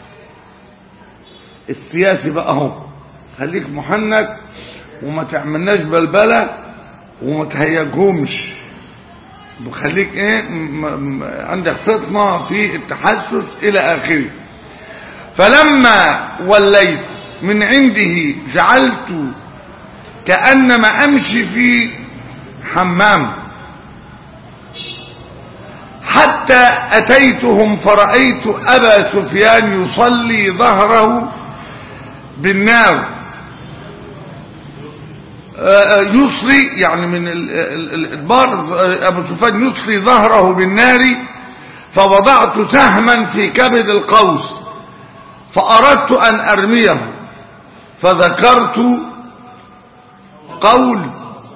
السياسي بقى اهو خليك محنك وما تعملناش بلبله وما تهيجهمش وخليك ايه م- م- عندك فطنه في التحسس الى اخره فلما وليت من عنده جعلت كانما امشي في حمام حتى أتيتهم فرأيت أبا سفيان يصلي ظهره بالنار آه، يصلي يعني من ال- ال- ال- البار آه، أبو سفيان يصلي ظهره بالنار فوضعت سهما في كبد القوس فأردت أن أرميه فذكرت قول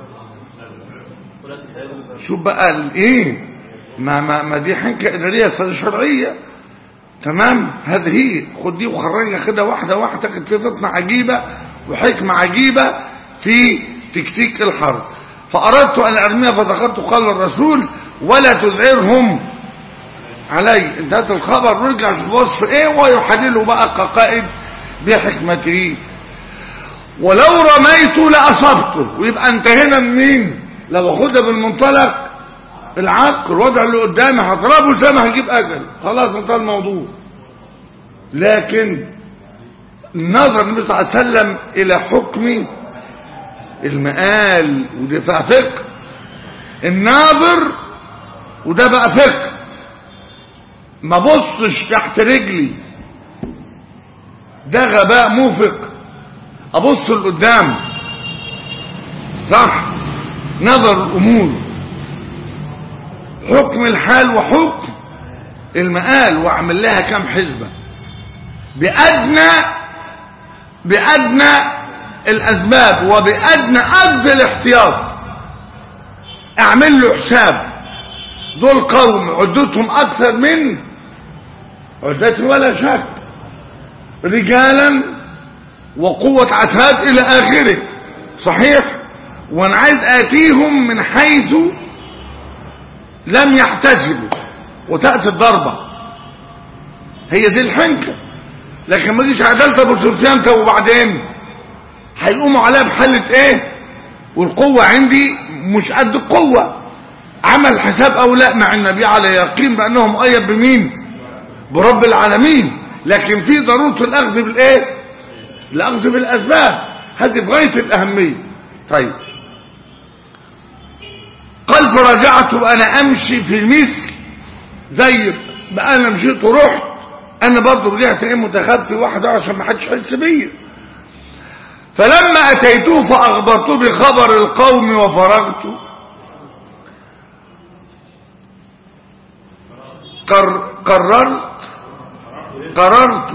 شو بقى الايه ما ما ما دي حنكه اداريه شرعيه تمام هذه هي خد دي وخرجها كده واحده واحده كانت في فطنه عجيبه وحكمه عجيبه في تكتيك الحرب فاردت ان ارميها فذكرت قال الرسول ولا تذعرهم علي انتهت الخبر رجع شوف وصف ايه ويحلله بقى كقائد بحكمته ولو رميته لاصبته ويبقى انتهينا من مين لو اخدها بالمنطلق العقل الوضع اللي قدامي هضربه زي ما هجيب اجل خلاص انتهى الموضوع لكن نظر النبي صلى الله عليه وسلم الى حكم المقال ودفاع فقه الناظر وده بقى فقه ما بصش تحت رجلي ده غباء موفق ابص لقدام صح نظر الامور حكم الحال وحكم المقال واعمل لها كام حسبة بأدنى بأدنى الأسباب وبأدنى أجل الاحتياط اعمل له حساب دول قوم عدتهم أكثر من عدتي ولا شك رجالا وقوة عتاد إلى آخره صحيح وأنا عايز آتيهم من حيث لم يحتسبوا وتأتي الضربة هي دي الحنكة لكن ما تجيش عدلت ابو سفيان طب وبعدين هيقوموا عليها بحلة ايه والقوة عندي مش قد القوة عمل حساب او لا مع النبي على يقين بانه مؤيد بمين برب العالمين لكن في ضرورة الاخذ بالايه الاخذ بالاسباب هذه بغاية الاهمية طيب قال فرجعت وانا امشي في المثل زي بقى انا مشيت ورحت انا برضه رجعت ايه متخفي واحده عشان ما حدش يحس بيا فلما اتيته فاخبرته بخبر القوم وفرغت قر قررت قررت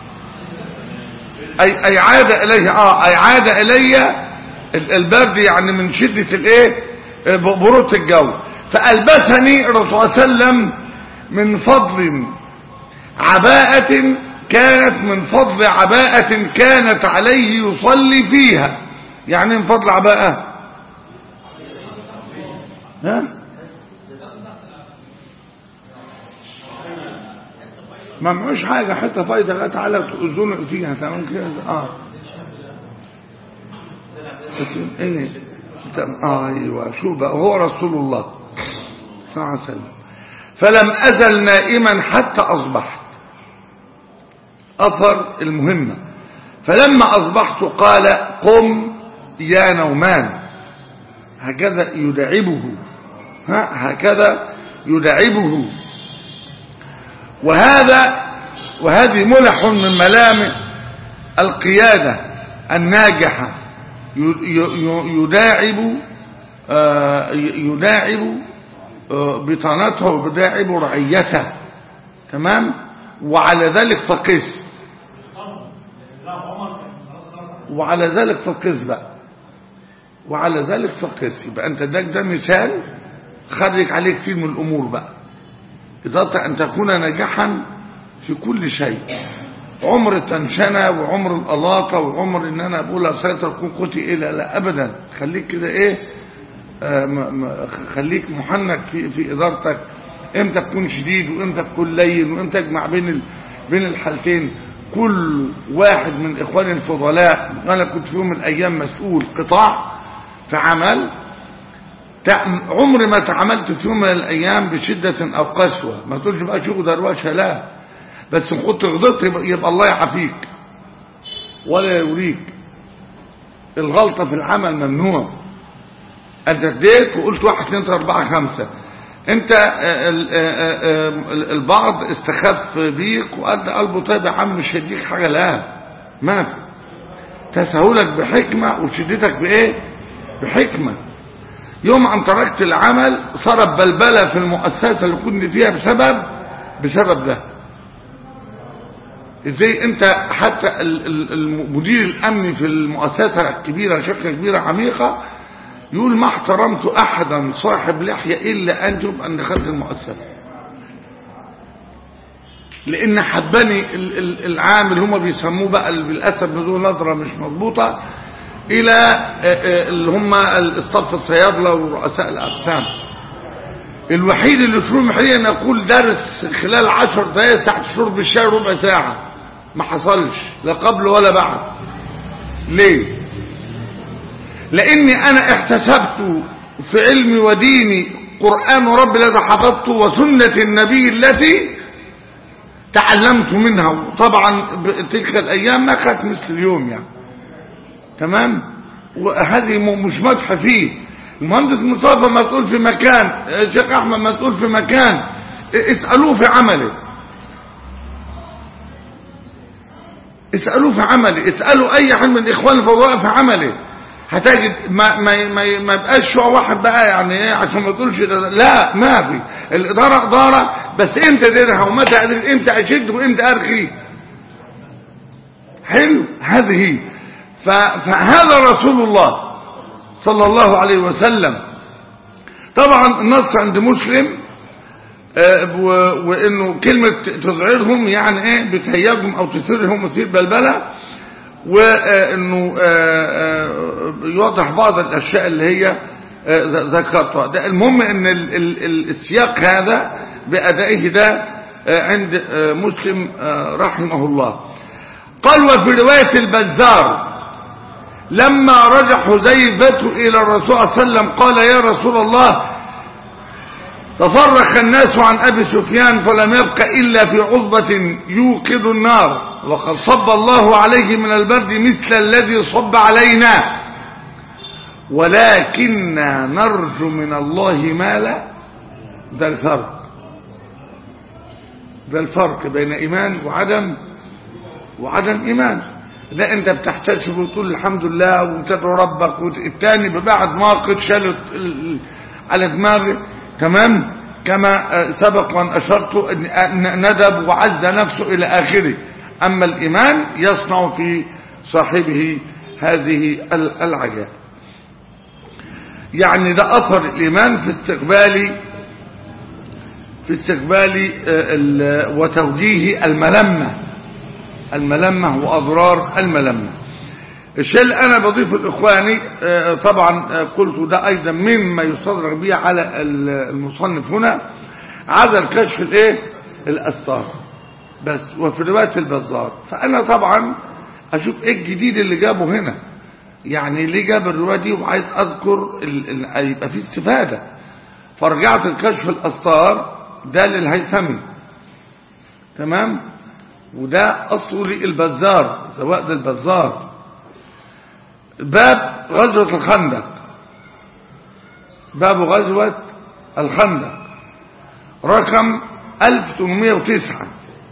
اي اي عاد اليه اه اي عاد الي البرد يعني من شده الايه برودة الجو فألبسني الرسول صلى الله عليه وسلم من فضل عباءة كانت من فضل عباءة كانت عليه يصلي فيها يعني من فضل عباءة ها ما معوش حاجة حتى فايدة لا تعالى تؤذون فيها تمام كده اه ستين ايه آه ايوه شو بقى هو رسول الله صلى الله عليه وسلم فلم ازل نائما حتى اصبحت اثر المهمه فلما اصبحت قال قم يا نومان هكذا يدعبه ها هكذا يدعبه وهذا وهذه ملح من ملامح القياده الناجحه يداعب يداعب بطانته ويداعب رعيته تمام وعلى ذلك فقس لا عمر كان خلاص خلاص وعلى ذلك فقس بقى وعلى ذلك فقس يبقى انت ده ده مثال خرج عليه كتير من الامور بقى اذا أردت ان تكون ناجحا في كل شيء عمر التنشنة وعمر الألاطة وعمر ان انا اقول سيطر كون قوتي الى لا ابدا خليك كده ايه آه ما- ما- خليك محنك في في ادارتك امتى تكون شديد وامتى تكون لين وامتى تجمع بين ال... بين الحالتين كل واحد من اخواني الفضلاء انا كنت في يوم من الايام مسؤول قطاع في عمل تع- عمري ما تعاملت في يوم من الايام بشده او قسوه ما تقولش بقى شغل دروشه لا بس إن كنت غلطت يبقى, يبقى الله يعافيك ولا يوريك الغلطه في العمل ممنوع انت اديت وقلت واحد اثنين ثلاثة اربعة خمسة انت آه، ال- آه، آه، آه، البعض استخف بيك وقال قلبه طيب يا عم مش هديك حاجة لا ما في تساهلك بحكمة وشدتك بايه بحكمة يوم ان تركت العمل صارت بلبلة في المؤسسة اللي كنت فيها بسبب بسبب ده ازاي انت حتى ال- ال- المدير الامني في المؤسسة الكبيرة شركة كبيرة عميقة يقول ما احترمت احدا صاحب لحية الا ان يبقى ان دخلت المؤسسة لان حبني ال- ال- العامل هم بيسموه بقى اللي بالاسف بدون نظرة مش مضبوطة الى آه، آه، اللي هم الاستاف الصيادلة ورؤساء الاقسام الوحيد اللي شروع محليا ان اقول درس خلال عشر دقائق ساعة شرب الشاي ربع ساعة ما حصلش لا قبل ولا بعد ليه لاني انا احتسبت في علمي وديني قرآن رب الذي حفظته وسنة النبي التي تعلمت منها وطبعا ب- تلك الايام ما كانت مثل اليوم يعني تمام وهذه م- مش مدح فيه المهندس مصطفى مسؤول في مكان الشيخ احمد مسؤول في مكان اسالوه في عمله اسالوه في عمله اسالوا اي حد من اخوان الفضلاء في عمله هتجد ما ما ما, ما يبقاش شو واحد بقى يعني ايه عشان ما تقولش ده- لا ما في الاداره اداره بس امتى تدرها ومتى أدري- امتى اشد وامتى ارخي حلو هذه ف- فهذا رسول الله صلى الله عليه وسلم طبعا النص عند مسلم آه، و- وانه كلمة تذعرهم يعني ايه بتهيجهم او تثيرهم مثير بلبلة وانه آه، آه، يوضح بعض الاشياء اللي هي آه، ذ- ذكرتها ده المهم ان ال- ال- ال- السياق هذا بادائه ده آه، عند آه، مسلم آه، رحمه الله قال وفي رواية البزار لما رجع حذيفة إلى الرسول صلى الله عليه وسلم قال يا رسول الله تفرق الناس عن أبي سفيان فلم يبق إلا في عضبة يوقد النار وقد صب الله عليه من البرد مثل الذي صب علينا ولكننا نرجو من الله ما لا ده الفرق ده الفرق بين إيمان وعدم وعدم إيمان لا أنت بتحتسب وتقول الحمد لله وتدعو ربك والتاني ببعد ناقد شالت ال- ال- على دماغي تمام كما آه، سبق وأن أشرت أن- أن ندب وعز نفسه إلى آخره أما الإيمان يصنع في صاحبه هذه ال- العجائب يعني ده أثر الإيمان في استقبال في استقبال آه، ال- وتوجيه الملمة الملمة وأضرار الملمة الشيء اللي أنا بضيفه لإخواني آه، طبعا آه، قلت ده أيضا مما يستدرك به على ال- المصنف هنا عدم كشف الإيه الأستار بس وفي رواية البزار فأنا طبعا أشوف إيه الجديد اللي جابه هنا يعني ليه جاب الرواية دي وعايز أذكر ال- ال- يبقى فيه استفادة فرجعت الكشف الأستار ده للهيثمي تمام وده أصله للبزار سواء ده البزار باب غزوة الخندق باب غزوة الخندق رقم 1809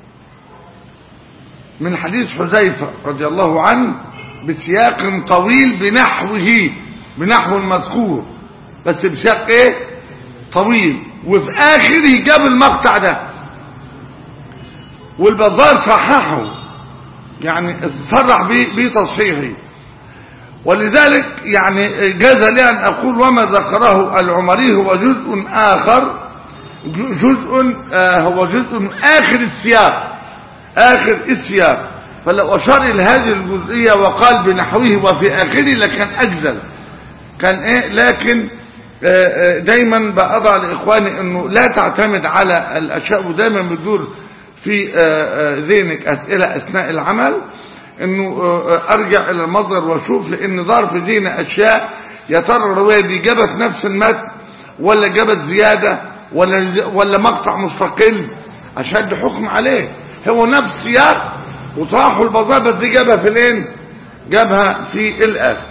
من حديث حذيفة رضي الله عنه بسياق طويل بنحوه بنحو المذكور بس بسياق ايه طويل وفي اخره جاب المقطع ده والبزار صححه يعني صرح بتصحيحه ولذلك يعني جاز لي أن أقول وما ذكره العمري هو جزء آخر جزء آه هو جزء من آخر السياق آخر السياق فلو أشار إلى هذه الجزئية وقال بنحوه وفي آخره لكان أجزل كان إيه لكن آه دايما بأضع لإخواني أنه لا تعتمد على الأشياء ودايما بتدور في ذهنك أسئلة أثناء العمل انه ارجع الى المصدر واشوف لان ظهر في ذهني اشياء يا ترى الروايه دي جابت نفس المتن ولا جابت زياده ولا ولا مقطع مستقل عشان حكم عليه هو نفس سياق وطرحوا البضاعه بس دي جابها في الين جابها في الاخر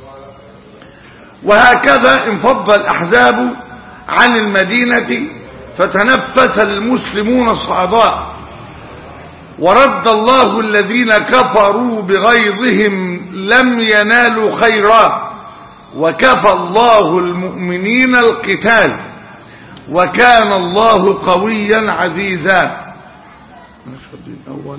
وهكذا انفض الاحزاب عن المدينه فتنفس المسلمون الصعداء ورد الله الذين كفروا بغيظهم لم ينالوا خيرا وكفى الله المؤمنين القتال وكان الله قويا عزيزا الأول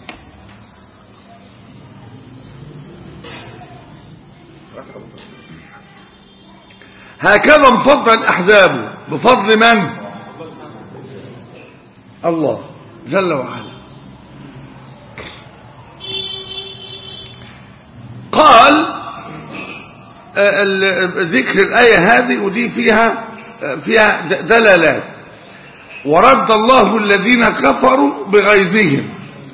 هكذا انفض الأحزاب بفضل من الله جل وعلا قال ذكر الآية هذه ودي فيها فيها دلالات ورد الله الذين كفروا بغيظهم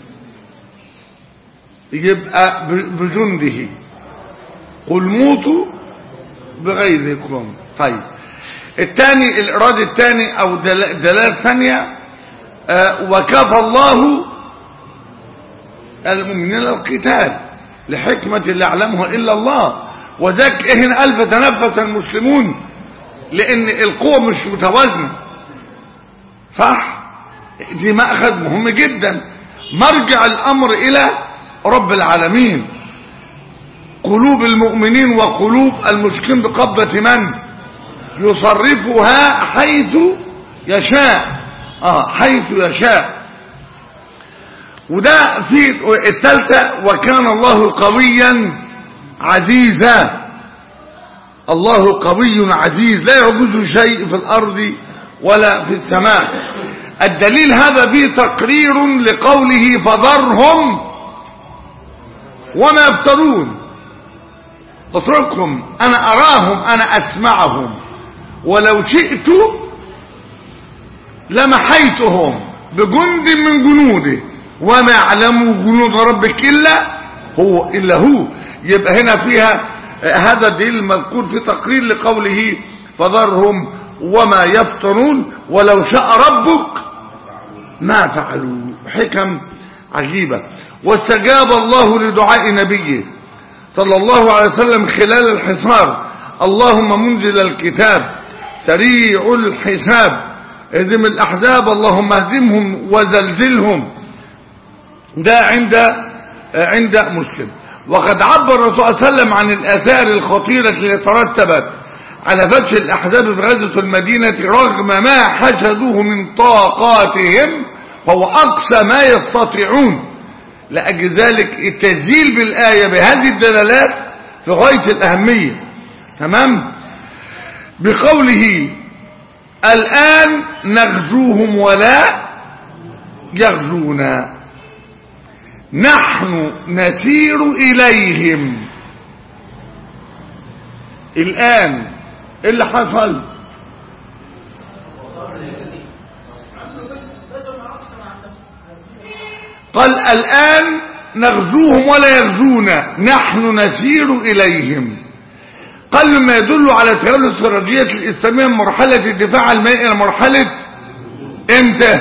يبقى بجنده قل موتوا بغيظكم طيب الثاني الإرادة الثاني أو دلالة ثانية وكفى الله المؤمنين القتال لحكمة لا يعلمها إلا الله وذاك هنا ألف تنفس المسلمون لأن القوة مش متوازنة صح دي مأخذ مهم جدا مرجع الأمر إلى رب العالمين قلوب المؤمنين وقلوب المشركين بقبضة من يصرفها حيث يشاء آه حيث يشاء وده في الثالثة وكان الله قويا عزيزا الله قوي عزيز لا يعجز شيء في الأرض ولا في السماء الدليل هذا فيه تقرير لقوله فذرهم وما يفترون اتركهم أنا أراهم أنا أسمعهم ولو شئت لمحيتهم بجند من جنوده وما يعلم جنود ربك إلا هو إلا هو يبقى هنا فيها هذا الدليل المذكور في تقرير لقوله فذرهم وما يفترون ولو شاء ربك ما فعلوا حكم عجيبة واستجاب الله لدعاء نبيه صلى الله عليه وسلم خلال الحصار اللهم منزل الكتاب سريع الحساب اهزم الأحزاب اللهم اهزمهم وزلزلهم ده عند عند مسلم وقد عبر الرسول صلى الله عليه وسلم عن الآثار الخطيرة التي ترتبت على فتح الأحزاب بغزة المدينة رغم ما حشدوه من طاقاتهم فهو أقصى ما يستطيعون لأجل ذلك التسجيل بالآية بهذه الدلالات في غاية الأهمية تمام بقوله الآن نغزوهم ولا يغزونا نحن نسير إليهم الآن إيه اللي حصل قال الآن نغزوهم ولا يغزونا نحن نسير إليهم قال مما يدل على تغير الاستراتيجية الإسلامية من مرحلة الدفاع المائي إلى مرحلة امتى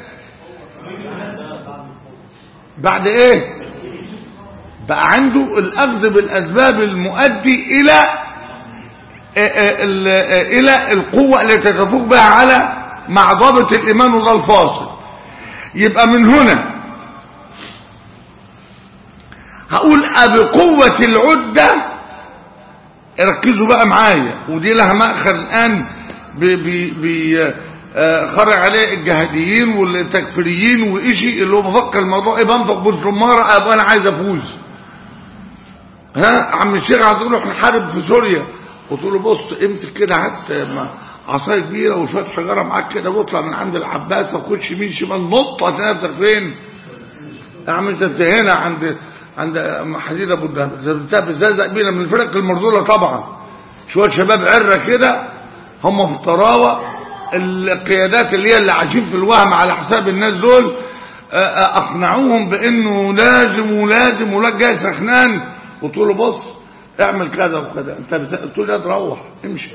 بعد ايه بقى عنده الاخذ بالاسباب المؤدي الى الى القوة التي تفوق بها على مع ضابط الايمان وده الفاصل يبقى من هنا هقول بقوة العدة ركزوا بقى معايا ودي لها مأخذ الآن بي بي بي آه، خرج عليه الجهاديين والتكفيريين وإشي اللي هو بفكر الموضوع ايه بنفق بالزمارة ابقى انا عايز افوز ها عم الشيخ عايز يقول احنا نحارب في سوريا قلت له بص امسك كده هات ما- عصايه كبيره وشويه حجاره معاك كده واطلع من عند العباس وخش يمين شمال نط هتلاقي نفسك فين؟ يا عم انت انت هنا عند عند حديد ابو الدهب انت بتزقزق بينا من الفرق المرذوله طبعا شويه شباب عره كده هم في الطراوه القيادات اللي هي اللي عايشين في الوهم على حساب الناس دول اه، اه، اقنعوهم بانه لازم ولازم ولا جاي سخنان قلت له بص اعمل كذا وكذا انت بت- قلت له لا تروح امشي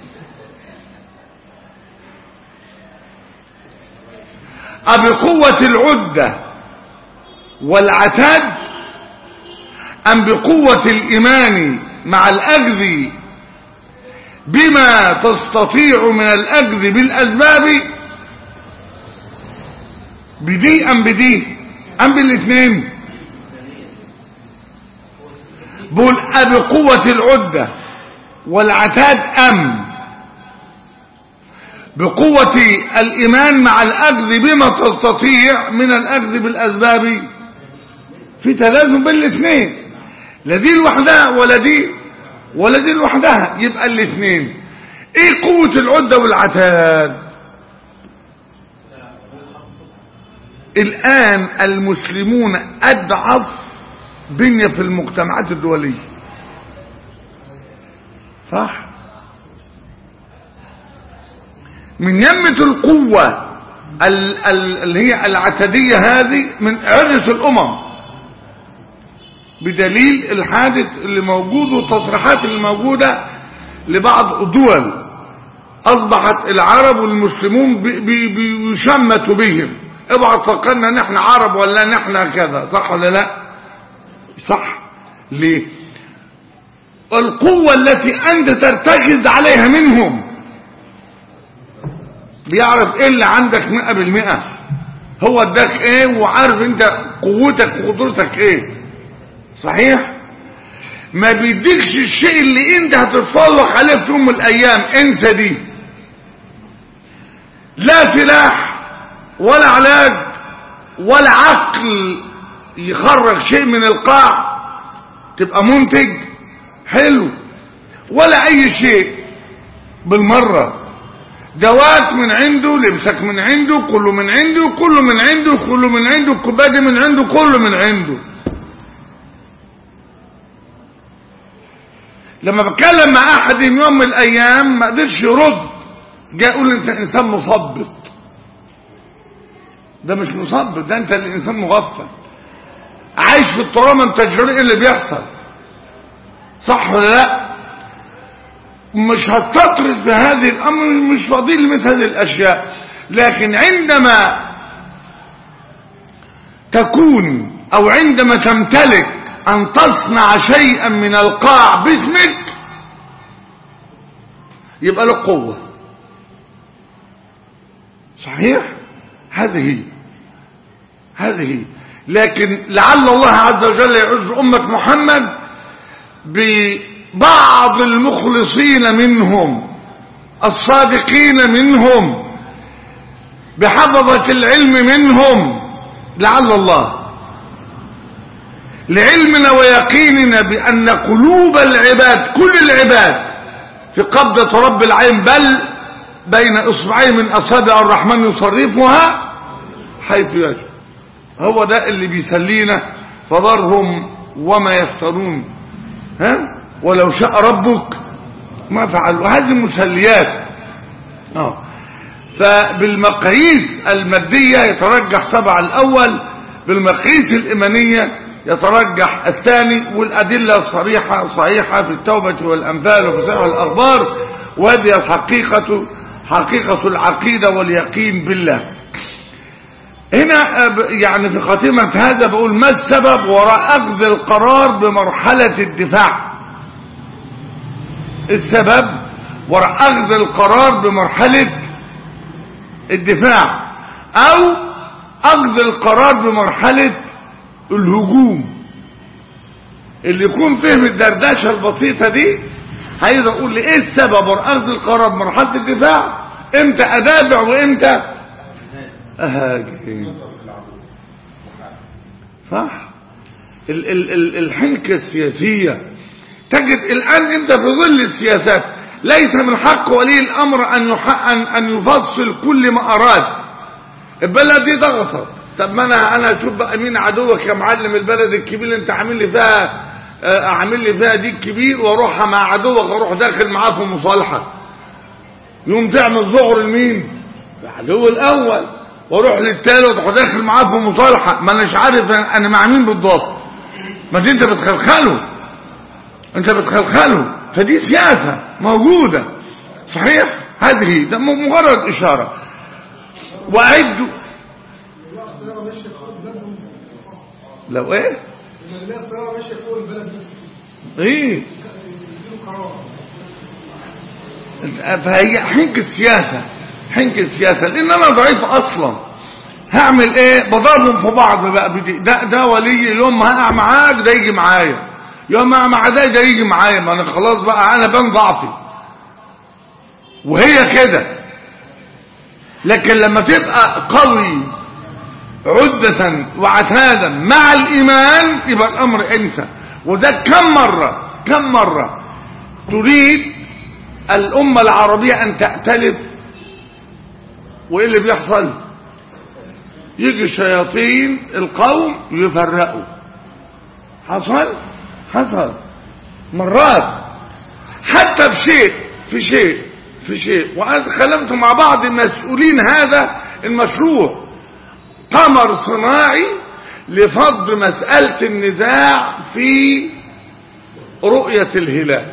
أبقوة العدة والعتاد أم بقوة الإيمان مع الأخذ بما تستطيع من الأخذ بالأسباب بدي أم بدي أم بالاثنين بقول أبقوة العدة والعتاد أم بقوة الإيمان مع الأخذ بما تستطيع من الأخذ بالأسباب في تلازم بين الاثنين لا دي لوحدها ولا دي ولا دي لوحدها يبقى الاثنين ايه قوة العدة والعتاد الآن المسلمون أضعف بنية في المجتمعات الدولية صح من يمة القوة ال- ال- اللي هي العتدية هذه من عرس الأمم بدليل الحادث اللي موجود والتصريحات اللي موجودة لبعض الدول أصبحت العرب والمسلمون بي- بي- بيشمتوا بهم اوعى تفكرنا نحن عرب ولا نحن كذا صح ولا لا صح ليه القوة التي أنت ترتكز عليها منهم بيعرف ايه اللي عندك مئة بالمئة هو اداك ايه وعارف انت قوتك وقدرتك ايه صحيح ما بيديكش الشيء اللي انت هتتفوق عليه في يوم من الايام انسى دي لا سلاح ولا علاج ولا عقل يخرج شيء من القاع تبقى منتج حلو ولا اي شيء بالمره دواك من عنده لبسك من عنده كله من عنده كله من عنده كله من عنده الكوبايه دي من عنده كله من عنده لما بتكلم مع احد يوم من الايام ما قدرش يرد جاء يقول انت انسان مثبط ده مش مثبط ده انت الانسان مغفل عايش في الترامه انت ايه اللي بيحصل صح ولا لا مش هستطرد في هذه الأمر مش فاضي لمثل هذه الأشياء لكن عندما تكون أو عندما تمتلك أن تصنع شيئا من القاع باسمك يبقى لك قوة صحيح هذه هذه لكن لعل الله عز وجل يعز أمة محمد ببعض المخلصين منهم الصادقين منهم بحفظة العلم منهم لعل الله لعلمنا ويقيننا بأن قلوب العباد كل العباد في قبضة رب العين بل بين إصبعين من أصابع الرحمن يصرفها حيث يشاء هو ده اللي بيسلينا فذرهم وما يفترون ها ولو شاء ربك ما فعلوا هذه مسليات اه فبالمقاييس المادية يترجح طبعا الأول بالمقاييس الإيمانية يترجح الثاني والأدلة صريحة صحيحة في التوبة والأنفال وفي صحيح الأخبار وهذه الحقيقة حقيقة العقيدة واليقين بالله هنا يعني في خاتمة هذا بقول ما السبب وراء أخذ القرار بمرحلة الدفاع السبب وراء أخذ القرار بمرحلة الدفاع أو أخذ القرار بمرحلة الهجوم اللي يكون فهم الدردشة البسيطة دي عايز أقول لي إيه السبب وراء أخذ القرار بمرحلة الدفاع امتى ادافع وامتى اهاجم صح ال ال ال الحنكة السياسية تجد الآن أنت في ظل السياسات ليس من حق ولي الأمر أن, يح- أن, أن يفصل كل ما أراد البلد دي ضغطت طب ما أنا أنا أشوف بقى مين عدوك يا معلم البلد الكبير اللي أنت عامل لي فيها آه، عامل لي فيها دي الكبير واروح مع عدوك واروح داخل معاه في مصالحة يوم تعمل ظهر لمين؟ العدو الأول واروح للتالت واروح داخل معاه في مصالحة ما أناش عارف أنا مع مين بالضبط ما دي انت بتخلخله انت بتخلخله فدي سياسة موجودة صحيح هذه ده م- مجرد اشارة واعدوا الطيارة ماشية فوق البلد لو ايه لما نلاقي الطيارة ماشية فوق البلد بس ايه يديله قرار فهي حنك السياسة حنك السياسة لان انا ضعيف اصلا هعمل ايه بضربهم في بعض بقى بدي ده ده ولي يوم ما هقع معاك ده يجي معايا يوم ما هقع مع ده ده يجي معايا ما انا خلاص بقى انا بان ضعفي وهي كده لكن لما تبقى قوي عدة وعتادا مع الإيمان يبقى الأمر انسى وده كم مرة كم مرة تريد الأمة العربية أن تأتلف وإيه اللي بيحصل يجي شياطين القوم يفرقوا حصل حصل مرات حتى بشيء في شيء في شيء وأنا تكلمت مع بعض مسؤولين هذا المشروع قمر صناعي لفض مسألة النزاع في رؤية الهلال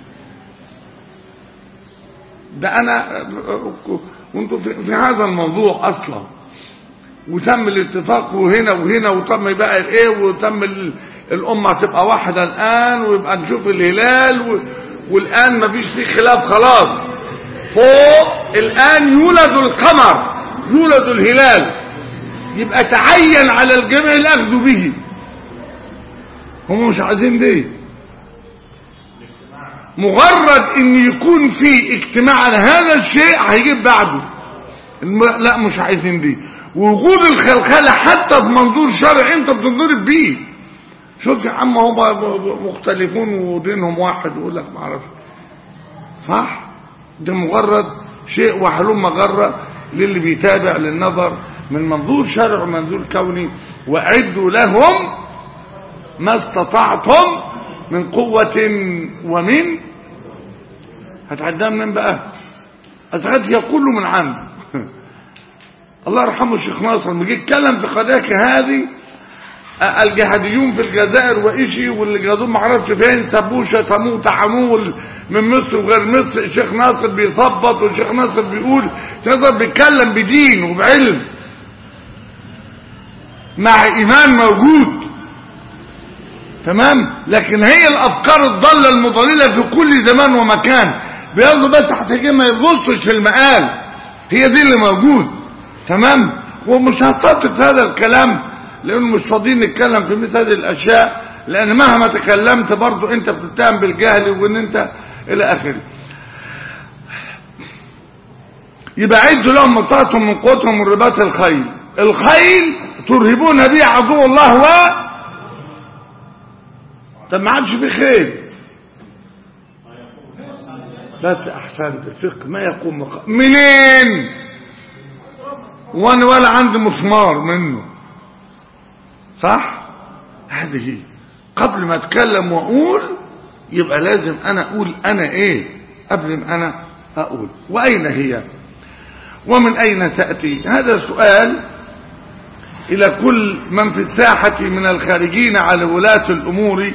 ده أنا كنت في في هذا الموضوع أصلا وتم الاتفاق وهنا وهنا وتم بقى الايه وتم ال- الامه تبقى واحده الان ويبقى نشوف الهلال و... والان مفيش فيه خلاف خلاص فوق الان يولد القمر يولد الهلال يبقى تعين على الجميع الاخذ به هم مش عايزين دي مجرد ان يكون في اجتماع على هذا الشيء هيجيب بعده الم- لا مش عايزين دي وجود الخلخله حتى بمنظور شرعي انت بتنضرب بيه شوف يا عم هم مختلفون ودينهم واحد ويقول لك ما اعرفش صح ده مجرد شيء وحلوم مغره للي بيتابع للنظر من منظور شرع ومنظور كوني واعدوا لهم ما استطعتم من قوة ومن هتعدها منين بقى هتعدها كله من عنده الله يرحمه الشيخ ناصر لما جه يتكلم في قضايا هذه الجهاديون في الجزائر وإشي واللي جادوه ما اعرفش فين سبوه شتموه تعامول من مصر وغير مصر الشيخ ناصر بيثبط والشيخ ناصر بيقول الشيخ ناصر بيتكلم بدين وبعلم مع إيمان موجود تمام لكن هي الأفكار الضالة المضللة في كل زمان ومكان بياخدوا بس تحت ما يبصش في المقال هي دي اللي موجود تمام ومش هستطرد في هذا الكلام لانه مش فاضيين نتكلم في مثل هذه الاشياء لان مهما تكلمت برضو انت بتتهم بالجهل وان انت الى اخره يبقى عدوا لهم مطاعتهم من قوتهم من رباط الخيل الخيل ترهبون به عدو الله و طب ما عادش في خيل بس احسنت الفقه ما يقوم مقام منين وانا ولا عندي مسمار منه صح هذه قبل ما اتكلم واقول يبقى لازم انا اقول انا ايه قبل ما انا اقول واين هي ومن اين تاتي هذا سؤال الى كل من في الساحه من الخارجين على ولاه الامور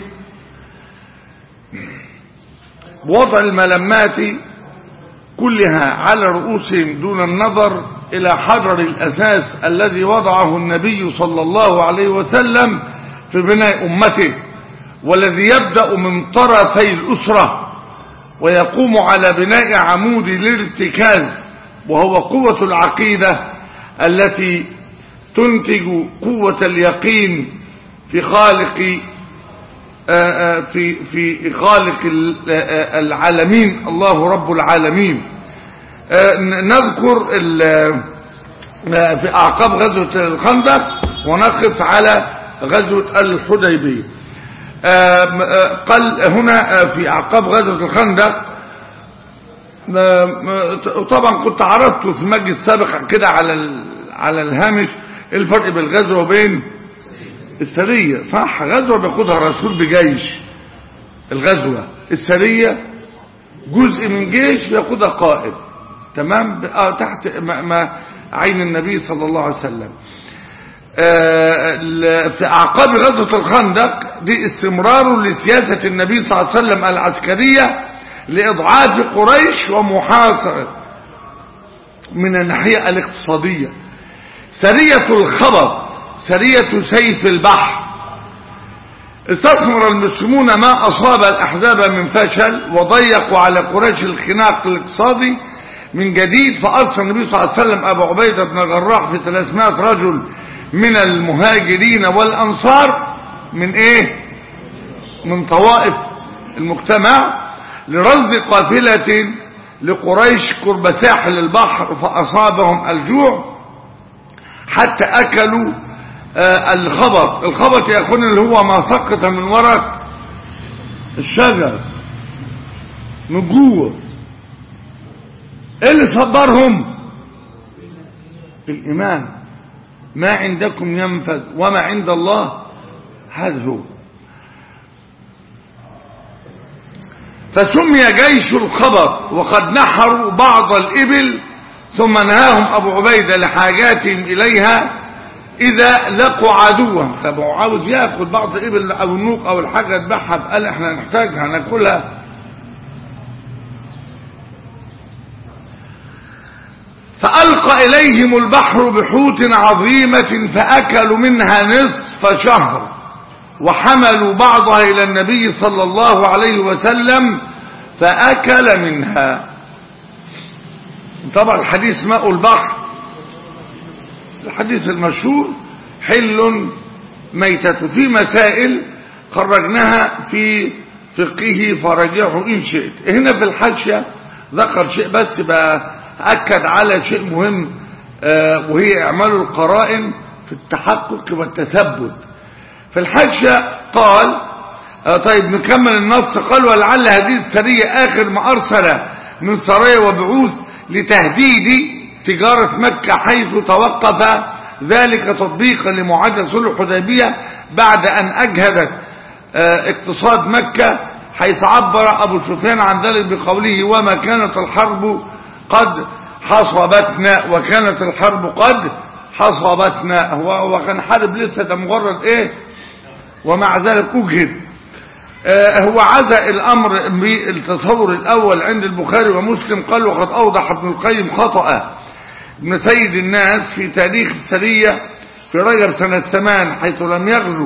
بوضع الملمات كلها على رؤوسهم دون النظر إلى حجر الأساس الذي وضعه النبي صلى الله عليه وسلم في بناء أمته والذي يبدأ من طرفي الأسرة ويقوم على بناء عمود الارتكاز وهو قوة العقيدة التي تنتج قوة اليقين في خالق في في خالق العالمين الله رب العالمين آه، ن- نذكر ال- آه، في أعقاب غزوة الخندق ونقف على غزوة الحديبية آه، م- آه، قال هنا آه، في أعقاب غزوة الخندق ما- ما- طبعا كنت عرفت في المجلس السابق كده على ال- على الهامش الفرق بين الغزوه وبين السريه صح غزوه بياخدها الرسول بجيش الغزوه السريه جزء من جيش بياخدها قائد تمام آه تحت ما ما عين النبي صلى الله عليه وسلم آه، ال- في أعقاب غزوة الخندق دي استمرار لسياسة النبي صلى الله عليه وسلم العسكرية لإضعاف قريش ومحاصرة من الناحية الاقتصادية سرية الخبط سرية سيف البحر استثمر المسلمون ما أصاب الأحزاب من فشل وضيقوا على قريش الخناق الاقتصادي من جديد فأرسل النبي صلى الله عليه وسلم أبو عبيدة بن الجراح في 300 رجل من المهاجرين والأنصار من إيه؟ من طوائف المجتمع لرصد قافلة لقريش قرب ساحل البحر فأصابهم الجوع حتى أكلوا آه، الخبط الخبط يا أخواني اللي هو ما سقط من ورق الشجر من جوه ايه اللي صبرهم الإيمان ما عندكم ينفذ وما عند الله هذا هو فسمي جيش الخبط وقد نحروا بعض الإبل ثم نهاهم أبو عبيدة لحاجاتهم إليها إذا لقوا عدوا طب هو عاوز ياكل بعض الإبل أو النوق أو الحاجة يذبحها قال إحنا نحتاجها ناكلها فألقى إليهم البحر بحوت عظيمة فأكلوا منها نصف شهر وحملوا بعضها إلى النبي صلى الله عليه وسلم فأكل منها طبعا الحديث ماء البحر الحديث المشهور حل ميتة في مسائل خرجناها في فقهه فرجعه إن شئت هنا في الحاشية ذكر شيء بس بأكد على شيء مهم آه، وهي إعمال القرائن في التحقق والتثبت في الحاشية قال آه، طيب نكمل النص قال ولعل هذه السرية آخر ما أرسل من سرايا وبعوث لتهديد تجارة مكة حيث توقف ذلك تطبيقا لمعاهدة صلح الحديبية بعد أن أجهدت آه، اقتصاد مكة حيث عبر أبو سفيان عن ذلك بقوله وما كانت الحرب قد حصبتنا وكانت الحرب قد حصبتنا هو هو كان حارب لسه ده مجرد ايه ومع ذلك أجهد آه، هو عزى الأمر بالتصور الأول عند البخاري ومسلم قال وقد أوضح ابن القيم خطأ ابن سيد الناس في تاريخ السرية في رجب سنة ثمان حيث لم يغزو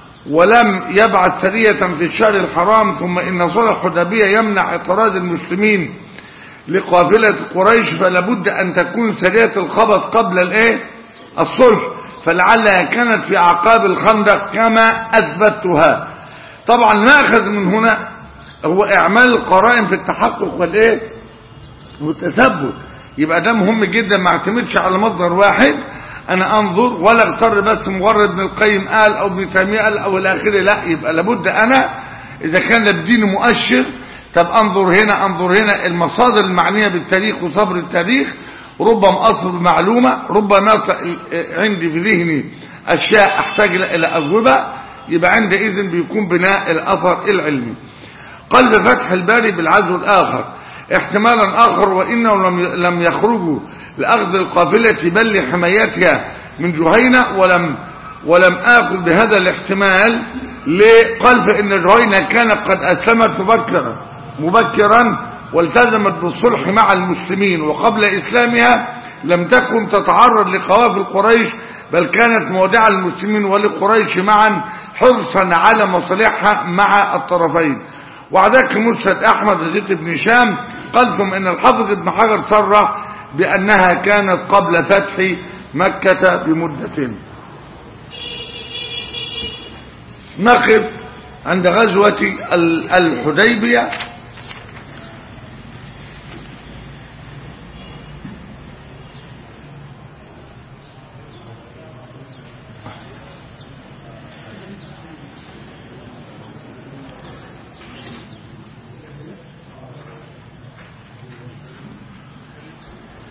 ولم يبعث سرية في الشهر الحرام ثم إن صلح الحديبية يمنع اعتراض المسلمين لقافلة قريش فلا بد أن تكون سرية الخبط قبل الايه الصلح فلعلها كانت في أعقاب الخندق كما أثبتها طبعا ناخذ من هنا هو إعمال القرائن في التحقق والإيه والتثبت يبقى ده مهم جدا ما اعتمدش على مصدر واحد انا انظر ولا اغتر بس مجرد ابن القيم قال او ابن تيميه قال او الى اخره لا يبقى لابد انا اذا كان الدين مؤشر طب انظر هنا انظر هنا المصادر المعنيه بالتاريخ وصبر التاريخ ربما اصل معلومه ربما عندي في ذهني اشياء احتاج الى اجوبه يبقى عندئذ بيكون بناء الاثر العلمي قلب فتح الباري بالعزو الآخر احتمالا آخر وإنه لم لم يخرجوا لأخذ القافلة بل لحمايتها من جهينة ولم ولم آخذ بهذا الاحتمال لقلب إن جهينة كانت قد أسلمت مبكرا مبكرا والتزمت بالصلح مع المسلمين وقبل إسلامها لم تكن تتعرض لقوافل قريش بل كانت مودعة المسلمين ولقريش معا حرصا على مصالحها مع الطرفين وعداك مسند أحمد زيد بن هشام قالكم إن الحافظ ابن حجر صرح بأنها كانت قبل فتح مكة بمدة نقف عند غزوة الحديبية